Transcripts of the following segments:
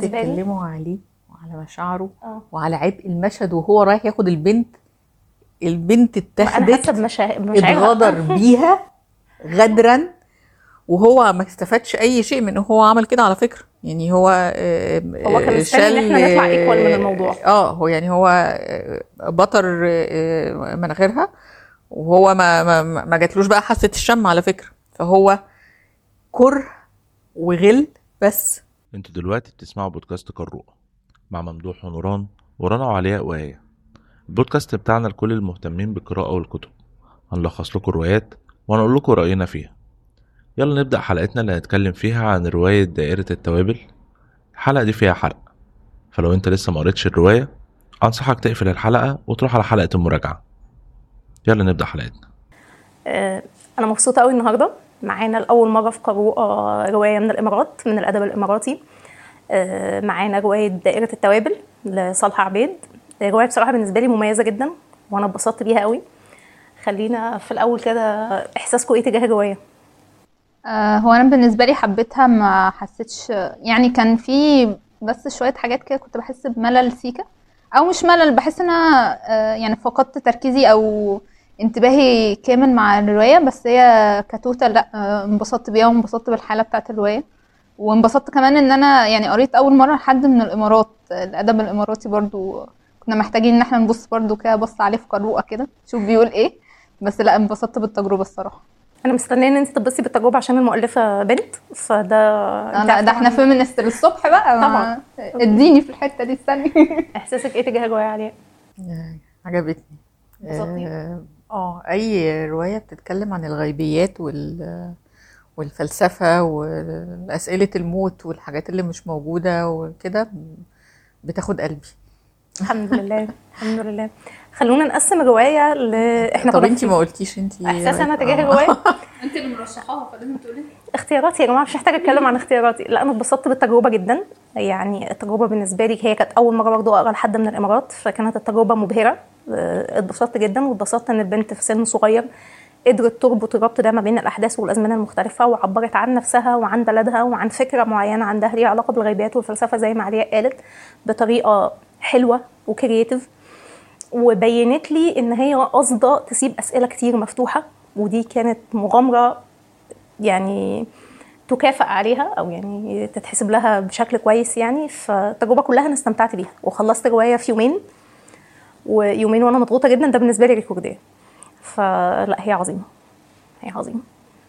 بالنسبة لي يتكلموا عليه وعلى مشاعره اه وعلى عبء المشهد وهو رايح ياخد البنت البنت انا حاسه اتاخدت بمشا- بمشاعرها اتغدر بيها غدرا وهو ما استفادش اي شيء من إن هو عمل كده على فكره يعني هو آه، هو كان آه، مستني إن إحنا نطلع equal من الموضوع. اه هو يعني هو آه، بطر آه، مناخيرها وهو ما ما ما جاتلوش بقى حاسه الشم على فكره فهو كره وغل بس انتوا دلوقتي بتسمعوا بودكاست قارورة مع ممدوح ونوران ورنا وعلياء وآية البودكاست بتاعنا لكل المهتمين بالقراءة والكتب هنلخص لكم الروايات وهنقول لكم رأينا فيها يلا نبدأ حلقتنا اللي هنتكلم فيها عن رواية دائرة التوابل الحلقة دي فيها حرق فلو انت لسه ما قريتش الرواية أنصحك تقفل الحلقة وتروح على حلقة المراجعة يلا نبدأ حلقتنا آه، انا مبسوطه قوي النهارده معانا لاول مره في قراءه روايه من الامارات من الادب الاماراتي آه، معانا روايه دائره التوابل لصالح عبيد روايه بصراحه بالنسبه لي مميزه جدا وانا اتبسطت بيها قوي خلينا في الاول كده احساسكم ايه تجاه الروايه آه، هو انا بالنسبه لي حبيتها ما حسيتش يعني كان في بس شويه حاجات كده كنت بحس بملل سيكا او مش ملل بحس ان انا آه، يعني فقدت تركيزي او انتباهي كامل مع الروايه بس هي كتوتال لا آه، انبسطت بيها وانبسطت بالحاله بتاعه الروايه وانبسطت كمان ان انا يعني قريت اول مره حد من الامارات الادب الاماراتي برضو كنا محتاجين ان احنا نبص برضو كده بص عليه في قروءه كده شوف بيقول ايه بس لا انبسطت بالتجربه الصراحه انا مستنيه ان انت تبصي بالتجربه عشان المؤلفه بنت فده لا أنت لا عارفة ده احنا طبعاً فيمنست للصبح بقى ما- طبعاً. اديني في الحته دي استني احساسك ايه تجاه الروايه علياء آه، عجبتني انبسطتي؟ اه آه، اي روايه بتتكلم عن الغيبيات وال والفلسفه واسئله الموت والحاجات اللي مش موجوده وكده بتاخد قلبي الحمد لله الحمد لله خلونا نقسم الروايه ل احنا طب كنا انت في- ما قلتيش انت احساس انا تجاه آه. الروايه انت اللي مرشحاها فلازم تقولي اختياراتي يا جماعه مش محتاجه اتكلم عن اختياراتي لا انا اتبسطت بالتجربه جدا يعني التجربه بالنسبه لي هي كانت اول مره برضه اقرا لحد من الامارات فكانت التجربه مبهره اه، اتبسطت جدا واتبسطت ان البنت في سن صغير قدرت تربط الربط ده ما بين الاحداث والازمنه المختلفه وعبرت عن نفسها وعن بلدها وعن فكره معينه عندها ليها علاقه بالغيبيات والفلسفه زي ما علياء قالت بطريقه حلوه وكرييتيف وبينت لي ان هي قاصده تسيب اسئله كتير مفتوحه ودي كانت مغامره يعني تكافئ عليها او يعني تتحسب لها بشكل كويس يعني فالتجربه كلها انا استمتعت بيها وخلصت روايه في يومين ويومين وانا مضغوطه جدا ده بالنسبه لي ريكورديه فلا هي عظيمه هي عظيمه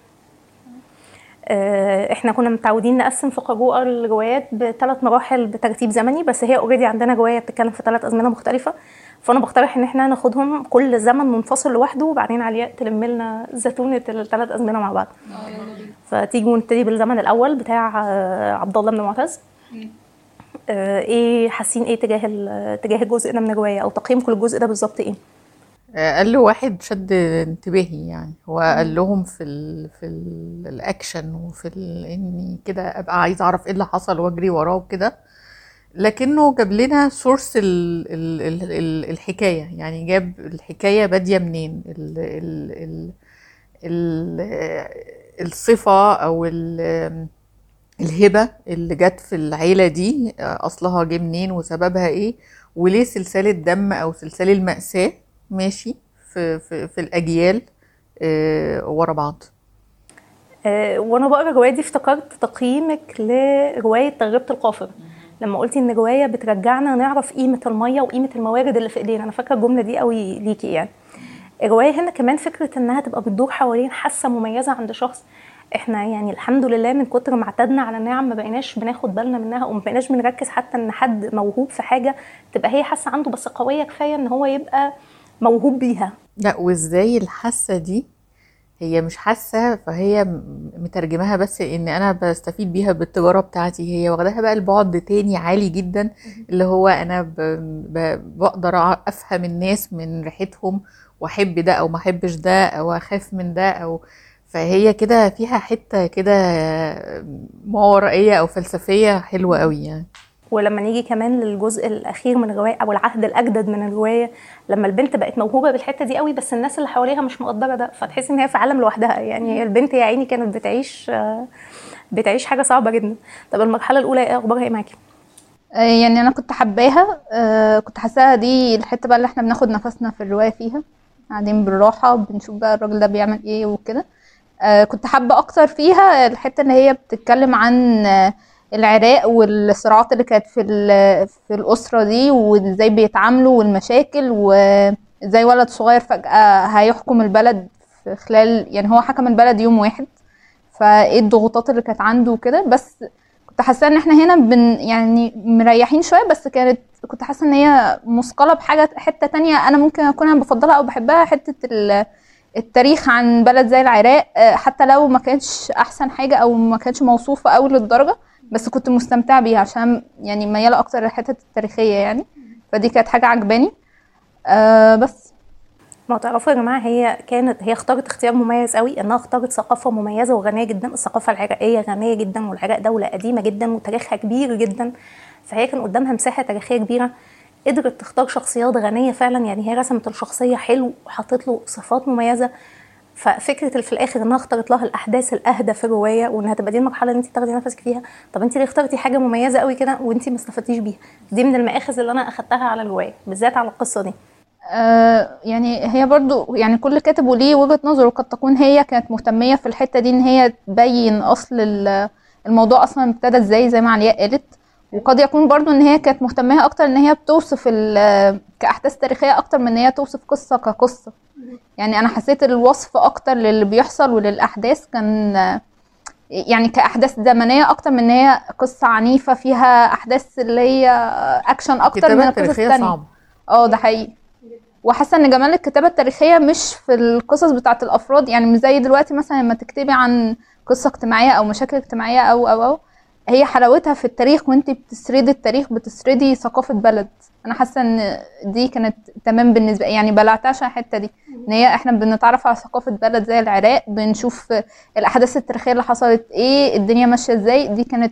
آه، احنا كنا متعودين نقسم في قراءة الروايات بثلاث مراحل بترتيب زمني بس هي اوريدي عندنا روايه بتتكلم في ثلاث ازمنه مختلفه فانا بقترح ان احنا ناخدهم كل زمن منفصل لوحده وبعدين علياء تلم لنا زتونه الثلاث ازمنه مع بعض فتيجوا نبتدي بالزمن الاول بتاع آه، عبد الله بن معتز آه، ايه حاسين ايه تجاه ال- تجاه الجزء ده من الروايه او تقييمكم للجزء ده بالظبط ايه آه، قال له واحد شد انتباهي يعني هو قال لهم في ال في ال الاكشن وفي ال اني كده ابقى عايز اعرف ايه اللي حصل واجري وراه وكده لكنه جاب لنا سورس ال ال ال ال الحكايه يعني جاب الحكايه باديه منين ال ال ال ال الصفه او ال الهبه اللي جت في العيله دي آه، اصلها جه منين وسببها ايه وليه سلسله دم او سلسله المأساة ماشي في في, في الاجيال آه، ورا بعض آه، وانا بقرا الروايه دي افتكرت تقييمك لروايه ترغيبه القافر لما قلتي ان روايه بترجعنا نعرف قيمه الميه وقيمه الموارد اللي في ايدينا انا فاكره الجمله دي قوي ليكي يعني الروايه هنا كمان فكره انها تبقى بتدور حوالين حاسه مميزه عند شخص احنا يعني الحمد لله من كتر ما اعتدنا على النعم ما بقيناش بناخد بالنا منها وما بقيناش بنركز حتى ان حد موهوب في حاجه تبقى هي حاسه عنده بس قويه كفايه ان هو يبقى موهوب بيها لا وازاي الحاسه دي هي مش حاسه فهي م- مترجماها بس ان انا بستفيد بيها بالتجاره بتاعتي هي واخداها بقى البعد تاني عالي جدا اللي هو انا ب... ب... بقدر أع- افهم الناس من ريحتهم واحب ده او ما احبش ده او اخاف من ده او فهي كده فيها حته كده ماورائيه او فلسفيه حلوه قوي يعني ولما نيجي كمان للجزء الاخير من الروايه او العهد الاجدد من الروايه لما البنت بقت موهوبه بالحته دي قوي بس الناس اللي حواليها مش مقدره ده فتحس ان هي في عالم لوحدها يعني هي البنت يا عيني كانت بتعيش آه، بتعيش حاجه صعبه جدا طب المرحله الاولى ايه اخبارها ايه معاكي آه، يعني انا كنت حباها آه، كنت حاساها دي الحته بقى اللي احنا بناخد نفسنا في الروايه فيها قاعدين بالراحه بنشوف بقى الراجل ده بيعمل ايه وكده آه، كنت حابه اكتر فيها الحته اللي هي بتتكلم عن آه، العراق والصراعات اللي كانت في ال- في الاسره دي وازاي بيتعاملوا والمشاكل وازاي ولد صغير فجاه هيحكم البلد في خلال يعني هو حكم البلد يوم واحد فايه الضغوطات اللي كانت عنده وكده بس كنت حاسه ان احنا هنا بن يعني مريحين شويه بس كانت كنت حاسه ان هي مثقله بحاجه حته تانية انا ممكن اكون انا بفضلها او بحبها حته ال- التاريخ عن بلد زي العراق آه، حتى لو ما كانتش احسن حاجه او ما كانتش موصوفه قوي للدرجه بس كنت مستمتعه بيها عشان يعني مياله اكتر للحته التاريخيه يعني فدي كانت حاجه عجباني آه بس ما تعرفوا يا جماعه هي كانت هي اختارت اختيار مميز قوي انها اختارت ثقافه مميزه وغنيه جدا الثقافه العراقيه غنيه جدا والعراق دوله قديمه جدا وتاريخها كبير جدا فهي كان قدامها مساحه تاريخيه كبيره قدرت تختار شخصيات غنيه فعلا يعني هي رسمت الشخصيه حلو وحطت له صفات مميزه ففكره اللي في الاخر انها اختارت لها الاحداث الاهدى في الروايه وانها تبقى دي المرحله اللي انت تاخدي نفسك فيها طب انت ليه اخترتي حاجه مميزه قوي كده وانت ما استفدتيش بيها دي من المآخذ اللي انا اخدتها على الروايه بالذات على القصه دي آه، يعني هي برضو يعني كل كاتب وليه وجهة نظره قد تكون هي كانت مهتمية في الحتة دي ان هي تبين اصل ال- الموضوع اصلا ابتدى ازاي زي ما علياء قالت وقد يكون برضو ان هي كانت مهتمية اكتر ان هي بتوصف ال- كاحداث تاريخية اكتر من ان هي توصف قصة كقصة يعني انا حسيت الوصف اكتر للي بيحصل وللاحداث كان آه، يعني كاحداث زمنية اكتر من ان هي قصة عنيفة فيها احداث اللي هي اكشن اكتر من الكتابة القصص التاريخية التانية صعبة اه ده حقيقي وحاسه ان جمال الكتابه التاريخيه مش في القصص بتاعه الافراد يعني مش زي دلوقتي مثلا لما تكتبي عن قصه اجتماعيه او مشاكل اجتماعيه او او او هي حلاوتها في التاريخ وانت بتسردي التاريخ بتسردي ثقافه بلد انا حاسه ان دي كانت تمام بالنسبه يعني بلعتعش الحته دي ان هي احنا بنتعرف على ثقافه بلد زي العراق بنشوف الاحداث التاريخيه اللي حصلت ايه الدنيا ماشيه ازاي دي كانت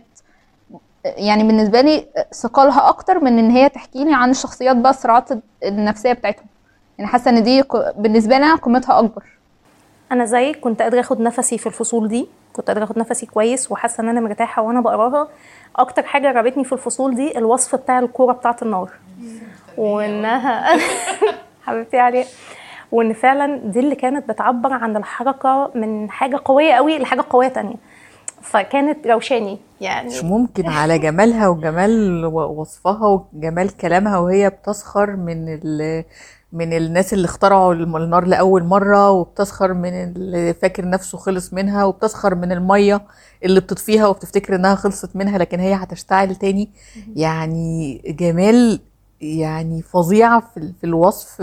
يعني بالنسبه لي ثقلها اكتر من ان هي تحكي لي عن الشخصيات بقى الصراعات النفسيه بتاعتهم يعني حاسه ان دي ق- بالنسبه لي أنا قيمتها اكبر انا زيك كنت قادره اخد نفسي في الفصول دي كنت قادره اخد نفسي كويس وحاسه ان انا مرتاحه وانا بقراها اكتر حاجه عجبتني في الفصول دي الوصف بتاع الكوره بتاعه النار وانها حبيبتي عليا وان فعلا دي اللي كانت بتعبر عن الحركه من حاجه قويه قوي لحاجه قويه تانية فكانت روشاني يعني مش ممكن على جمالها وجمال و- وصفها وجمال كلامها وهي بتسخر من ال من الناس اللي اخترعوا الم- النار لأول مرة وبتسخر من اللي فاكر نفسه خلص منها وبتسخر من المية اللي بتطفيها وبتفتكر انها خلصت منها لكن هي هتشتعل تاني يعني جمال يعني فظيعة في, ال- في الوصف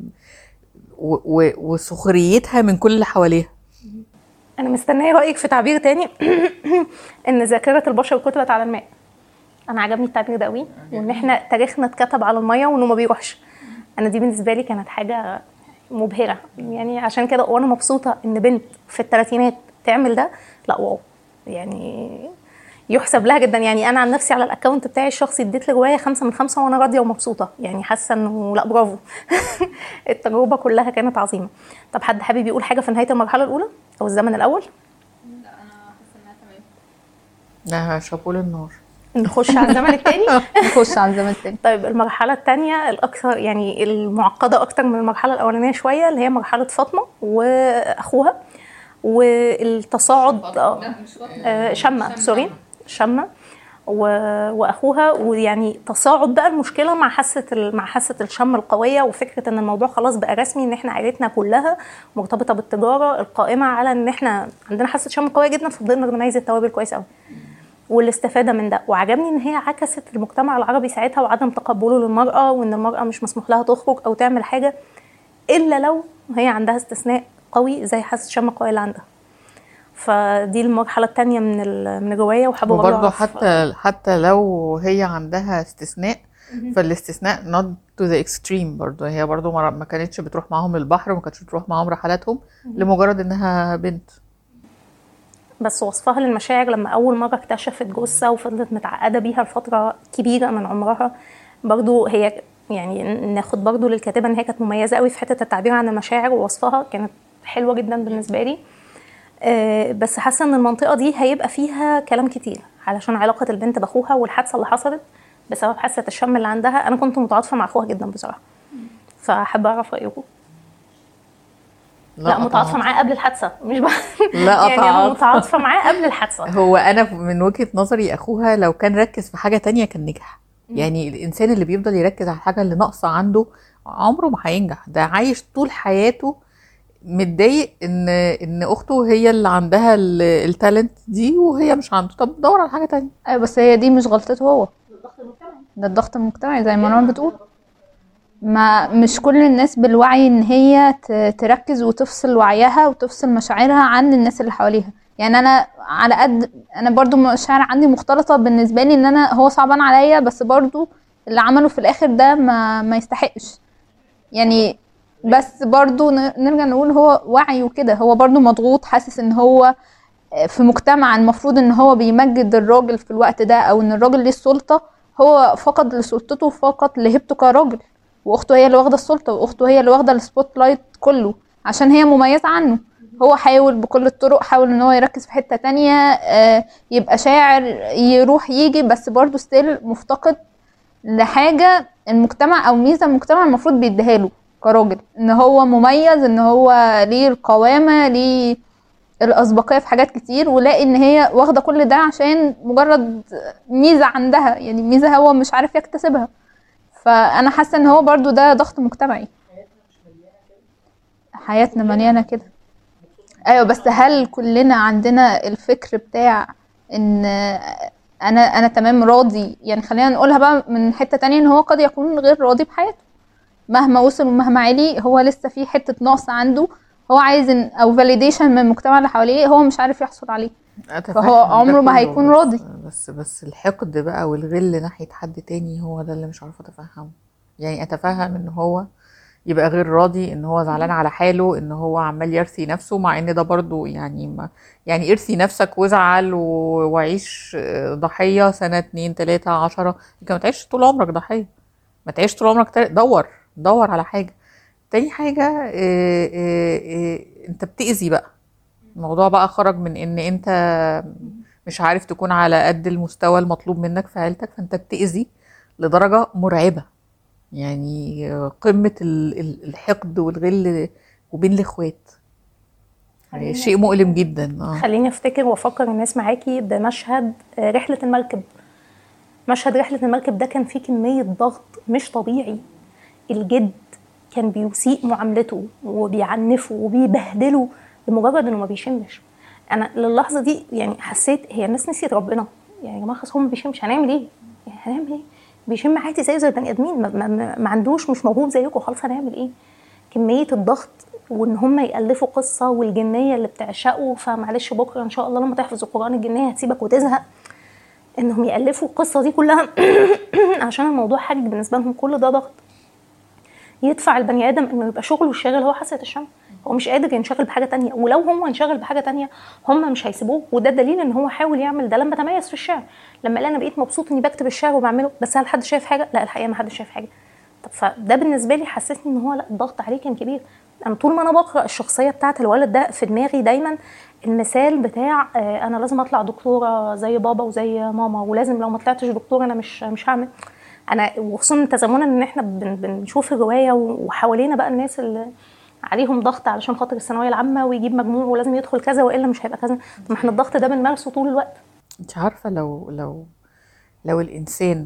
و- و- وسخريتها من كل اللي حواليها انا مستنيه رايك في تعبير تاني ان ذاكره البشر كتبت على الماء انا عجبني التعبير ده قوي وان احنا تاريخنا اتكتب على الميه وانه ما بيروحش انا دي بالنسبه لي كانت حاجه مبهره يعني عشان كده وانا مبسوطه ان بنت في الثلاثينات تعمل ده لا واو يعني يحسب لها جدا يعني انا عن نفسي على الاكونت بتاعي الشخصي اديت لي روايه خمسة من خمسة وانا راضيه ومبسوطه يعني حاسه انه لا برافو التجربه كلها كانت عظيمه طب حد حابب يقول حاجه في نهايه المرحله الاولى او الزمن الاول ده شابول النار نخش على الزمن الثاني نخش على الزمن التاني طيب المرحله الثانيه الاكثر يعني المعقده اكتر من المرحله الاولانيه شويه اللي هي مرحله فاطمه واخوها والتصاعد آه، آه، شمة سوري شمة و- واخوها ويعني تصاعد بقى المشكله مع حاسه ال- مع حاسه الشم القويه وفكره ان الموضوع خلاص بقى رسمي ان احنا عائلتنا كلها مرتبطه بالتجاره القائمه على ان احنا عندنا حاسه شم قويه جدا فبنقدر نميز التوابل كويس قوي والاستفاده من ده وعجبني ان هي عكست المجتمع العربي ساعتها وعدم تقبله للمراه وان المراه مش مسموح لها تخرج او تعمل حاجه الا لو هي عندها استثناء قوي زي حاسه الشم القويه اللي عندها فدي المرحله الثانيه من ال- من الروايه وحابه برضه وبرضه أعرف- حتى حتى لو هي عندها استثناء فالاستثناء not to the extreme برضه هي برضه ما ما كانتش بتروح معاهم البحر وما كانتش بتروح معاهم رحلاتهم لمجرد انها بنت بس وصفها للمشاعر لما اول مره اكتشفت جثه وفضلت متعقده بيها لفتره كبيره من عمرها برضو هي يعني ناخد برضو للكاتبه ان هي كانت مميزه قوي في حته التعبير عن المشاعر ووصفها كانت حلوه جدا بالنسبه لي آه، بس حاسه ان المنطقه دي هيبقى فيها كلام كتير علشان علاقه البنت باخوها والحادثه اللي حصلت بسبب حاسه الشم اللي عندها انا كنت متعاطفه مع اخوها جدا بصراحه فاحب اعرف رايكم لا, متعاطفه قطعت. معاه قبل الحادثه مش بقى لا يعني انا قطعت. متعاطفه معاه قبل الحادثه هو انا من وجهة نظري اخوها لو كان ركز في حاجة تانية كان نجح يعني الانسان اللي بيفضل يركز على الحاجة اللي ناقصة عنده عمره ما هينجح ده عايش طول حياته متضايق ان ان اخته هي اللي عندها ال- التالنت دي وهي مش عنده طب دور على حاجة تانية ايوه بس هي دي مش غلطته هو ده الضغط المجتمعي زي ما نور بتقول ما مش كل الناس بالوعي ان هي ت- تركز وتفصل وعيها وتفصل مشاعرها عن الناس اللي حواليها يعني انا على قد انا برضو مشاعر عندي مختلطة بالنسبة لي ان انا هو صعبان عليا بس برضو اللي عمله في الاخر ده ما ما يستحقش يعني بس برضو ن- نرجع نقول هو وعي وكده هو برضو مضغوط حاسس ان هو في مجتمع المفروض ان هو بيمجد الراجل في الوقت ده او ان الراجل ليه السلطة هو فقد لسلطته فقط لهيبته كراجل واخته هي اللي واخده السلطه واخته هي اللي واخده السبوت لايت كله عشان هي مميزه عنه هو حاول بكل الطرق حاول ان هو يركز في حته تانية آه، يبقى شاعر يروح يجي بس برضه ستيل مفتقد لحاجه المجتمع او ميزه المجتمع المفروض بيديها له كراجل ان هو مميز ان هو ليه القوامه ليه الاسبقيه في حاجات كتير ولاقي ان هي واخده كل ده عشان مجرد ميزه عندها يعني ميزه هو مش عارف يكتسبها فانا حاسه ان هو برضو ده ضغط مجتمعي حياتنا مليانه كده ايوه بس هل كلنا عندنا الفكر بتاع ان انا انا تمام راضي يعني خلينا نقولها بقى من حته تانية ان هو قد يكون غير راضي بحياته مهما وصل ومهما علي هو لسه في حته نقص عنده هو عايز إن او فاليديشن من المجتمع اللي حواليه هو مش عارف يحصل عليه أتفهم فهو ده عمره ما كله، هيكون بس- راضي. بس بس الحقد بقى والغل ناحية حد تاني هو ده اللي مش عارفة اتفهمه يعني اتفهم ان هو يبقى غير راضي ان هو زعلان على حاله ان هو عمال يرثي نفسه مع ان ده برضو يعني ما يعني ارثي نفسك وازعل و- وعيش آه، ضحية سنة اتنين تلاتة عشرة لكن ما تعيش طول عمرك ضحية ما تعيش طول عمرك تل- دور دور على حاجة تاني حاجة آه، آه، آه، انت بتأذي بقى الموضوع بقى خرج من ان انت مش عارف تكون على قد المستوى المطلوب منك في عيلتك فانت بتأذي لدرجة مرعبة يعني قمة ال- ال- الحقد والغل وبين الاخوات يعني شيء مؤلم جدا اه خليني افتكر وافكر الناس معاكي بمشهد آه، رحله المركب مشهد رحله المركب ده كان فيه كميه ضغط مش طبيعي الجد كان بيسيء معاملته وبيعنفه وبيبهدله لمجرد انه ما بيشمش انا للحظه دي يعني حسيت هي الناس نسيت ربنا يعني يا جماعه خلاص هو ما بيشمش هنعمل ايه؟ يعني هنعمل ايه؟ بيشم عادي زيه زي البني ادمين ما, ما, ما- ما عندوش مش موهوب زيكم خلاص هنعمل ايه؟ كميه الضغط وان هم يالفوا قصه والجنيه اللي بتعشقه فمعلش بكره ان شاء الله لما تحفظ القران الجنيه هتسيبك وتزهق انهم يالفوا القصه دي كلها عشان الموضوع حاج بالنسبه لهم كل ده ضغط يدفع البني ادم انه يبقى شغله الشاغل هو حاسه الشم هو مش قادر ينشغل بحاجه تانية ولو هو انشغل بحاجه تانية هم مش هيسيبوه وده دليل ان هو حاول يعمل ده لما تميز في الشعر لما قال انا بقيت مبسوط اني بكتب الشعر وبعمله بس هل حد شايف حاجه لا الحقيقه ما حدش شايف حاجه طب فده بالنسبه لي حسسني ان هو لا الضغط عليه كان كبير انا طول ما انا بقرا الشخصيه بتاعت الولد ده في دماغي دايما المثال بتاع آه، انا لازم اطلع دكتوره زي بابا وزي ماما ولازم لو ما طلعتش دكتوره انا مش مش هعمل انا وخصوصا تزامنا ان احنا بن بنشوف الروايه وحوالينا بقى الناس اللي عليهم ضغط علشان خاطر الثانويه العامه ويجيب مجموع ولازم يدخل كذا والا مش هيبقى كذا طب ما احنا الضغط ده بنمارسه طول الوقت انت عارفة لو لو لو الإنسان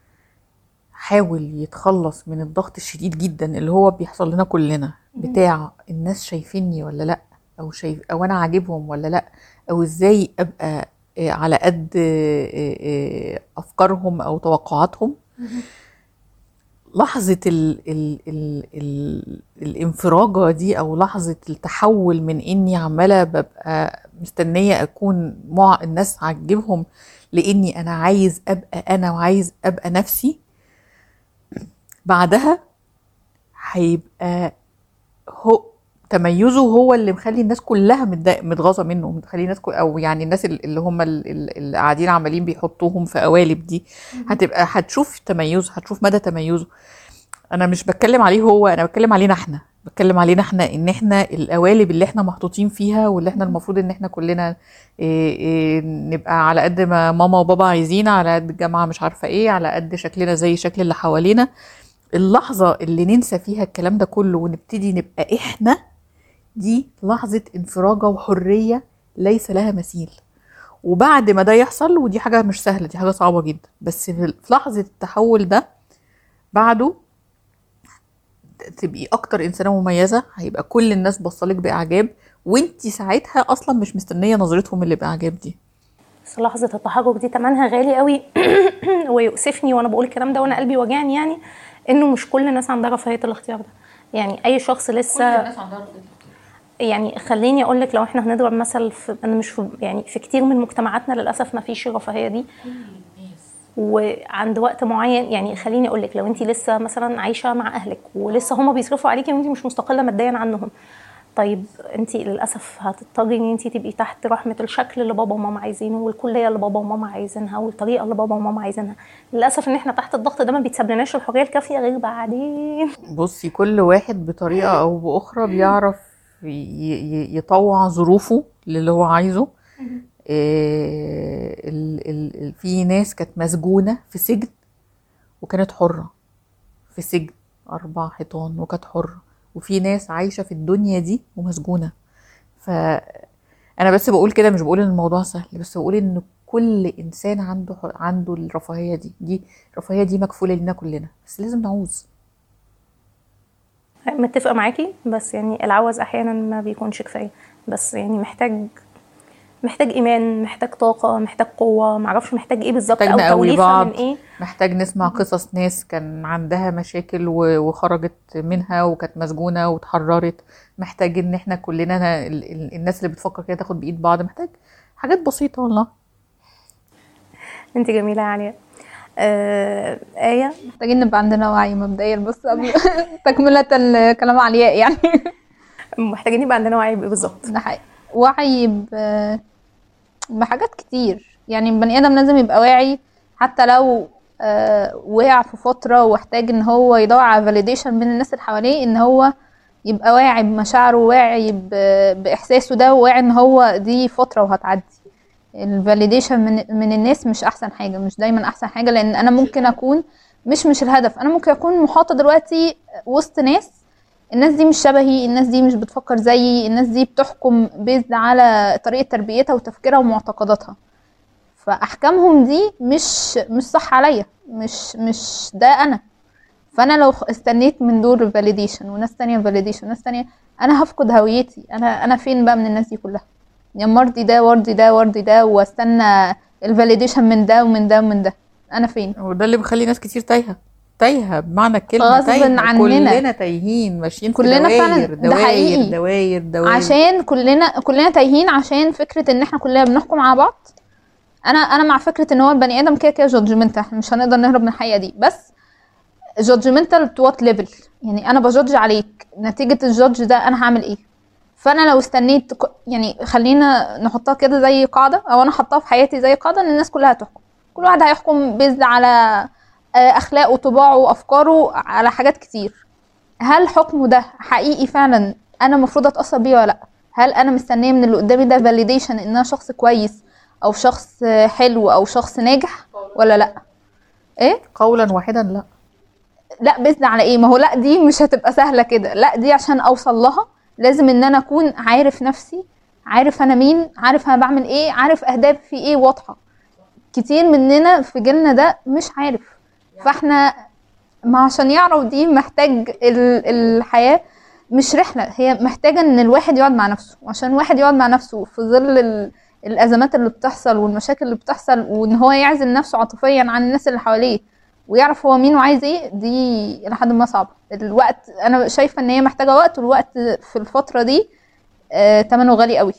حاول يتخلص من الضغط الشديد جدا اللي هو بيحصل لنا كلنا بتاع الناس شايفيني ولا لا او شايف او انا عاجبهم ولا لا او ازاي ابقى آه، على قد آه، آه، افكارهم او توقعاتهم لحظة ال ال ال ال الانفراجة دي أو لحظة التحول من إني عمالة ببقى مستنية أكون مع الناس عجبهم لإني أنا عايز أبقى أنا وعايز أبقى نفسي بعدها هيبقى هو تميزه هو اللي مخلي الناس كلها متضايق- متغاظه منه مخلي الناس كل او يعني الناس ال- اللي هم ال- ال- اللي قاعدين عمالين بيحطوهم في قوالب دي هتبقى هتشوف تميزه هتشوف مدى تميزه انا مش بتكلم عليه هو انا بتكلم علينا احنا بتكلم علينا احنا ان احنا القوالب اللي احنا محطوطين فيها واللي احنا المفروض ان احنا كلنا إيه إيه نبقى على قد ما ماما وبابا عايزين على قد الجامعه مش عارفه ايه على قد شكلنا زي شكل اللي حوالينا اللحظه اللي ننسى فيها الكلام ده كله ونبتدي نبقى احنا دي لحظه انفراجه وحريه ليس لها مثيل وبعد ما ده يحصل ودي حاجه مش سهله دي حاجه صعبه جدا بس في في لحظه التحول ده بعده تبقي اكتر انسانه مميزه هيبقى كل الناس بصلك باعجاب وانتي ساعتها اصلا مش مستنيه نظرتهم اللي باعجاب دي بس لحظه التحرك دي تمنها غالي قوي ويؤسفني وانا بقول الكلام ده وانا قلبي وجعني يعني انه مش كل الناس عندها رفاهيه الاختيار ده يعني اي شخص لسه يعني خليني اقول لك لو احنا هنضرب مثل في انا مش في يعني في كتير من مجتمعاتنا للاسف ما فيش الرفاهيه دي وعند وقت معين يعني خليني اقول لك لو انت لسه مثلا عايشه مع اهلك ولسه هما بيصرفوا عليكي وانت مش مستقله ماديا عنهم طيب انت للاسف هتضطري ان انت تبقي تحت رحمه الشكل اللي بابا وماما عايزينه والكليه اللي بابا وماما عايزينها والطريقه اللي بابا وماما عايزينها للاسف ان احنا تحت الضغط ده ما بيتسابلناش الحريه الكافيه غير بعدين بصي كل واحد بطريقه او باخرى بيعرف ي- ي- يطوع ظروفه للي هو عايزه إيه ال ال ال في ناس كانت مسجونه في سجن وكانت حره في سجن اربع حيطان وكانت حره وفي ناس عايشه في الدنيا دي ومسجونه ف انا بس بقول كده مش بقول ان الموضوع سهل بس بقول ان كل انسان عنده عنده الرفاهيه دي دي الرفاهيه دي مكفوله لنا كلنا بس لازم نعوز متفقه معاكي بس يعني العوز احيانا ما بيكونش كفايه بس يعني محتاج محتاج ايمان محتاج طاقه محتاج قوه معرفش محتاج ايه بالظبط محتاج او نقوي توليفه بعض من ايه محتاج نسمع قصص ناس كان عندها مشاكل و- وخرجت منها وكانت مسجونة واتحررت محتاج ان احنا كلنا ن- ال- ال- الناس اللي بتفكر كده تاخد بايد بعض محتاج حاجات بسيطة والله انت جميله يا عليا آه ايه محتاجين نبقى عندنا وعي مبدئيا بس قبل تكملة الكلام علياء يعني محتاجين يبقى عندنا وعي بإيه بالظبط ده حقيقي وعي ب... بحاجات كتير يعني البني ادم لازم يبقى واعي حتى لو آه وقع في فترة واحتاج ان هو يدور على فاليديشن من الناس اللي حواليه ان هو يبقى واعي بمشاعره واعي ب... باحساسه ده واعي ان هو دي فترة وهتعدي الفاليديشن من من الناس مش احسن حاجة مش دايما احسن حاجة لان انا ممكن اكون مش مش الهدف انا ممكن اكون محاطة دلوقتي وسط ناس الناس دي مش شبهي الناس دي مش بتفكر زيي الناس دي بتحكم بيزد على طريقة تربيتها وتفكيرها ومعتقداتها فاحكامهم دي مش مش صح عليا مش مش ده انا فانا لو استنيت من دول فاليديشن وناس تانية فاليديشن وناس تانية انا هفقد هويتي انا انا فين بقى من الناس دي كلها يا مرضي ده وارضي ده وارضي ده واستنى الفاليديشن من ده ومن ده ومن ده انا فين وده اللي بيخلي ناس كتير تايهة تايهة بمعنى الكلمة غصب تايهة عننا. كلنا تايهين ماشيين في كلنا دواير فعلا، ده دواير حقيقي. دواير دواير عشان كلنا كلنا تايهين عشان فكره ان احنا كلنا بنحكم على بعض انا انا مع فكره ان هو البني ادم كده كده جادجمنتال احنا مش هنقدر نهرب من الحقيقه دي بس جادجمنتال تو وات ليفل يعني انا بجادج عليك نتيجه الجادج ده انا هعمل ايه فانا لو استنيت ك- يعني خلينا نحطها كده زي قاعده او انا حطها في حياتي زي قاعده ان الناس كلها هتحكم كل واحد هيحكم بيزد على آه، اخلاقه وطباعه وافكاره على حاجات كتير هل حكمه ده حقيقي فعلا انا المفروض اتاثر بيه ولا لا هل انا مستنيه من اللي قدامي ده فاليديشن ان انا شخص كويس او شخص حلو او شخص ناجح ولا لا ايه قولا واحدا لا لا باذن على ايه ما هو لا دي مش هتبقى سهله كده لا دي عشان اوصل لها لازم ان انا اكون عارف نفسي عارف انا مين عارف انا بعمل ايه عارف اهدافي ايه واضحه كتير مننا في جيلنا ده مش عارف فاحنا ما عشان يعرف دي محتاج ال- الحياه مش رحله هي محتاجه ان الواحد يقعد مع نفسه وعشان الواحد يقعد مع نفسه في ظل ال- الازمات اللي بتحصل والمشاكل اللي بتحصل وان هو يعزل نفسه عاطفيا عن الناس اللي حواليه ويعرف هو مين وعايز ايه دي لحد ما صعبه الوقت انا شايفه ان هي محتاجه وقت والوقت في الفتره دي آه، تمنه غالي قوي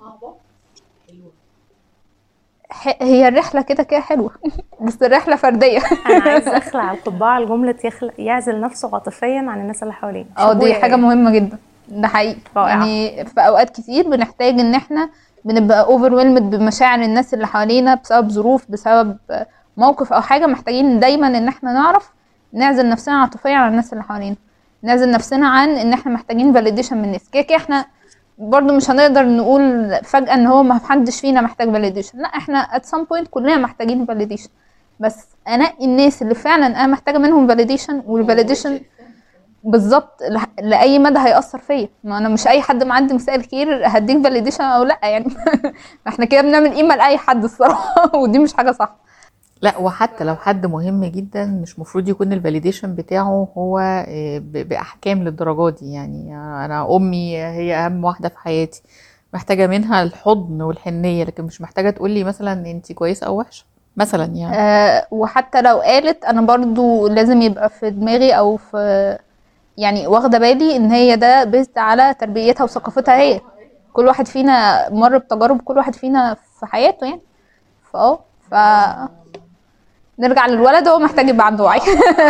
ح- هي الرحله كده كده حلوه بس الرحله فرديه انا عايزه اخلع القبعه لجمله يخلق يعزل نفسه عاطفيا عن الناس اللي حواليه اه دي شابوه حاجه يا- مهمه جدا ده حقيقي رائعة. يعني في اوقات كتير بنحتاج ان احنا بنبقى اوفر بمشاعر الناس اللي حوالينا بسبب ظروف بسبب موقف او حاجه محتاجين دايما ان احنا نعرف نعزل نفسنا عاطفيا عن الناس اللي حوالينا نعزل نفسنا عن ان احنا محتاجين فاليديشن من الناس كده كده احنا برضو مش هنقدر نقول فجأة ان هو ما حدش فينا محتاج فاليديشن لا احنا at some point كلنا محتاجين فاليديشن بس انقي الناس اللي فعلا انا محتاجه منهم فاليديشن والفاليديشن بالظبط لح- لاي مدى هيأثر فيا ما انا مش اي حد معدي مساء الخير هديك فاليديشن او لا يعني احنا كده بنعمل قيمه لاي حد الصراحه ودي مش حاجه صح لا وحتى لو حد مهم جدا مش مفروض يكون الفاليديشن بتاعه هو آه، ب- بأحكام للدرجة دي يعني أنا أمي هي أهم واحدة في حياتي محتاجة منها الحضن والحنية لكن مش محتاجة تقولي مثلا أنت كويسة أو وحشة مثلا يعني آه وحتى لو قالت انا برضو لازم يبقى في دماغي او في يعني واخده بالي ان هي ده بيزد على تربيتها وثقافتها هي كل واحد فينا مر بتجارب كل واحد فينا في حياته يعني فاه ف نرجع للولد هو محتاج يبقى عنده وعي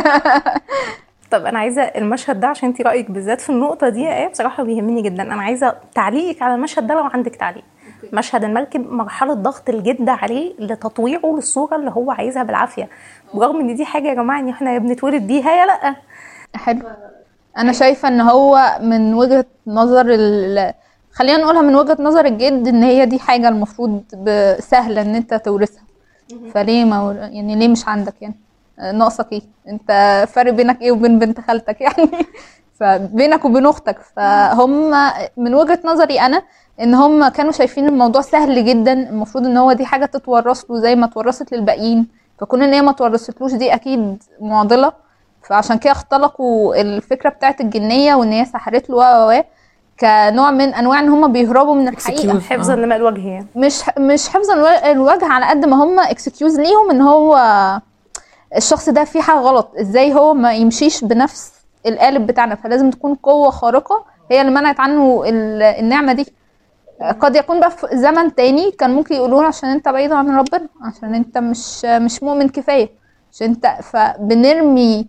طب انا عايزه المشهد ده عشان انت رايك بالذات في النقطه دي ايه بصراحه بيهمني جدا انا عايزه تعليقك على المشهد ده لو عندك تعليق مشهد المركب مرحله ضغط الجد عليه لتطويعه للصوره اللي هو عايزها بالعافيه برغم ان دي حاجه يا جماعه ان احنا يا بنتولد بيها يا لا حلو انا شايفه ان هو من وجهه نظر ال... خلينا نقولها من وجهه نظر الجد ان هي دي حاجه المفروض ب- سهله ان انت تورثها فليه ما يعني ليه مش عندك يعني آه، ناقصك ايه انت فرق بينك ايه وبين بنت خالتك يعني فبينك وبين اختك فهم من وجهه نظري انا ان هم كانوا شايفين الموضوع سهل جدا المفروض ان هو دي حاجه تتورث له زي ما اتورثت للباقيين فكون ان هي ما اتورثتلوش دي اكيد معضله فعشان كده اختلقوا الفكره بتاعت الجنيه وان هي سحرت له و و و كنوع من انواع ان هم بيهربوا من الحقيقه Excuse. حفظا آه. لماء الوجه يعني مش مش حفظا الو- الوجه على قد ما هم اكسكيوز ليهم ان هو الشخص ده فيه حاجه غلط ازاي هو ما يمشيش بنفس القالب بتاعنا فلازم تكون قوه خارقه هي اللي منعت عنه ال- النعمه دي قد يكون بقى في زمن تاني كان ممكن يقولوا عشان انت بعيد عن ربنا عشان انت مش مش مؤمن كفايه عشان انت فبنرمي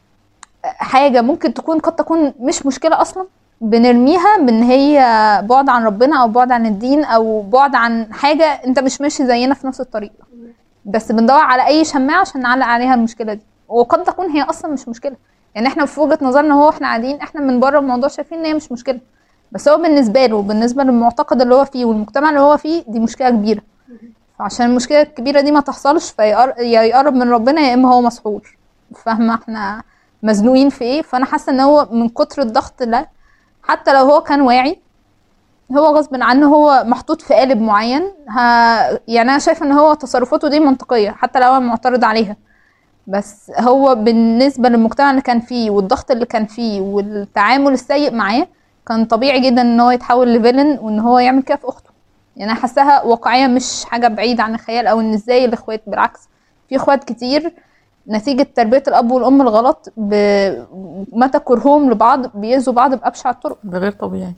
حاجه ممكن تكون قد تكون مش مشكله اصلا بنرميها بان هي بعد عن ربنا او بعد عن الدين او بعد عن حاجه انت مش ماشي زينا في نفس الطريق بس بندور على اي شماعه عشان نعلق عليها المشكله دي وقد تكون هي اصلا مش مشكله يعني احنا في وجهه نظرنا هو احنا قاعدين احنا من بره الموضوع شايفين ان هي مش مشكله بس هو بالنسبه له بالنسبه للمعتقد اللي هو فيه والمجتمع اللي هو فيه دي مشكله كبيره فعشان المشكله الكبيره دي ما تحصلش فيقر- يا يقرب من ربنا يا اما هو مسحور فاهمه احنا مزنوقين في ايه فانا حاسه ان هو من كتر الضغط ده حتى لو هو كان واعي هو غصب عنه هو محطوط في قالب معين ها يعني انا شايفه ان هو تصرفاته دي منطقيه حتى لو انا معترض عليها بس هو بالنسبه للمجتمع اللي كان فيه والضغط اللي كان فيه والتعامل السيء معاه كان طبيعي جدا ان هو يتحول لفيلن وان هو يعمل كده في اخته يعني انا حاساها واقعيه مش حاجه بعيده عن الخيال او ان ازاي الاخوات بالعكس في اخوات كتير نتيجة تربية الأب والأم الغلط ب- متى كرههم لبعض بيأذوا بعض بأبشع الطرق ده غير طبيعي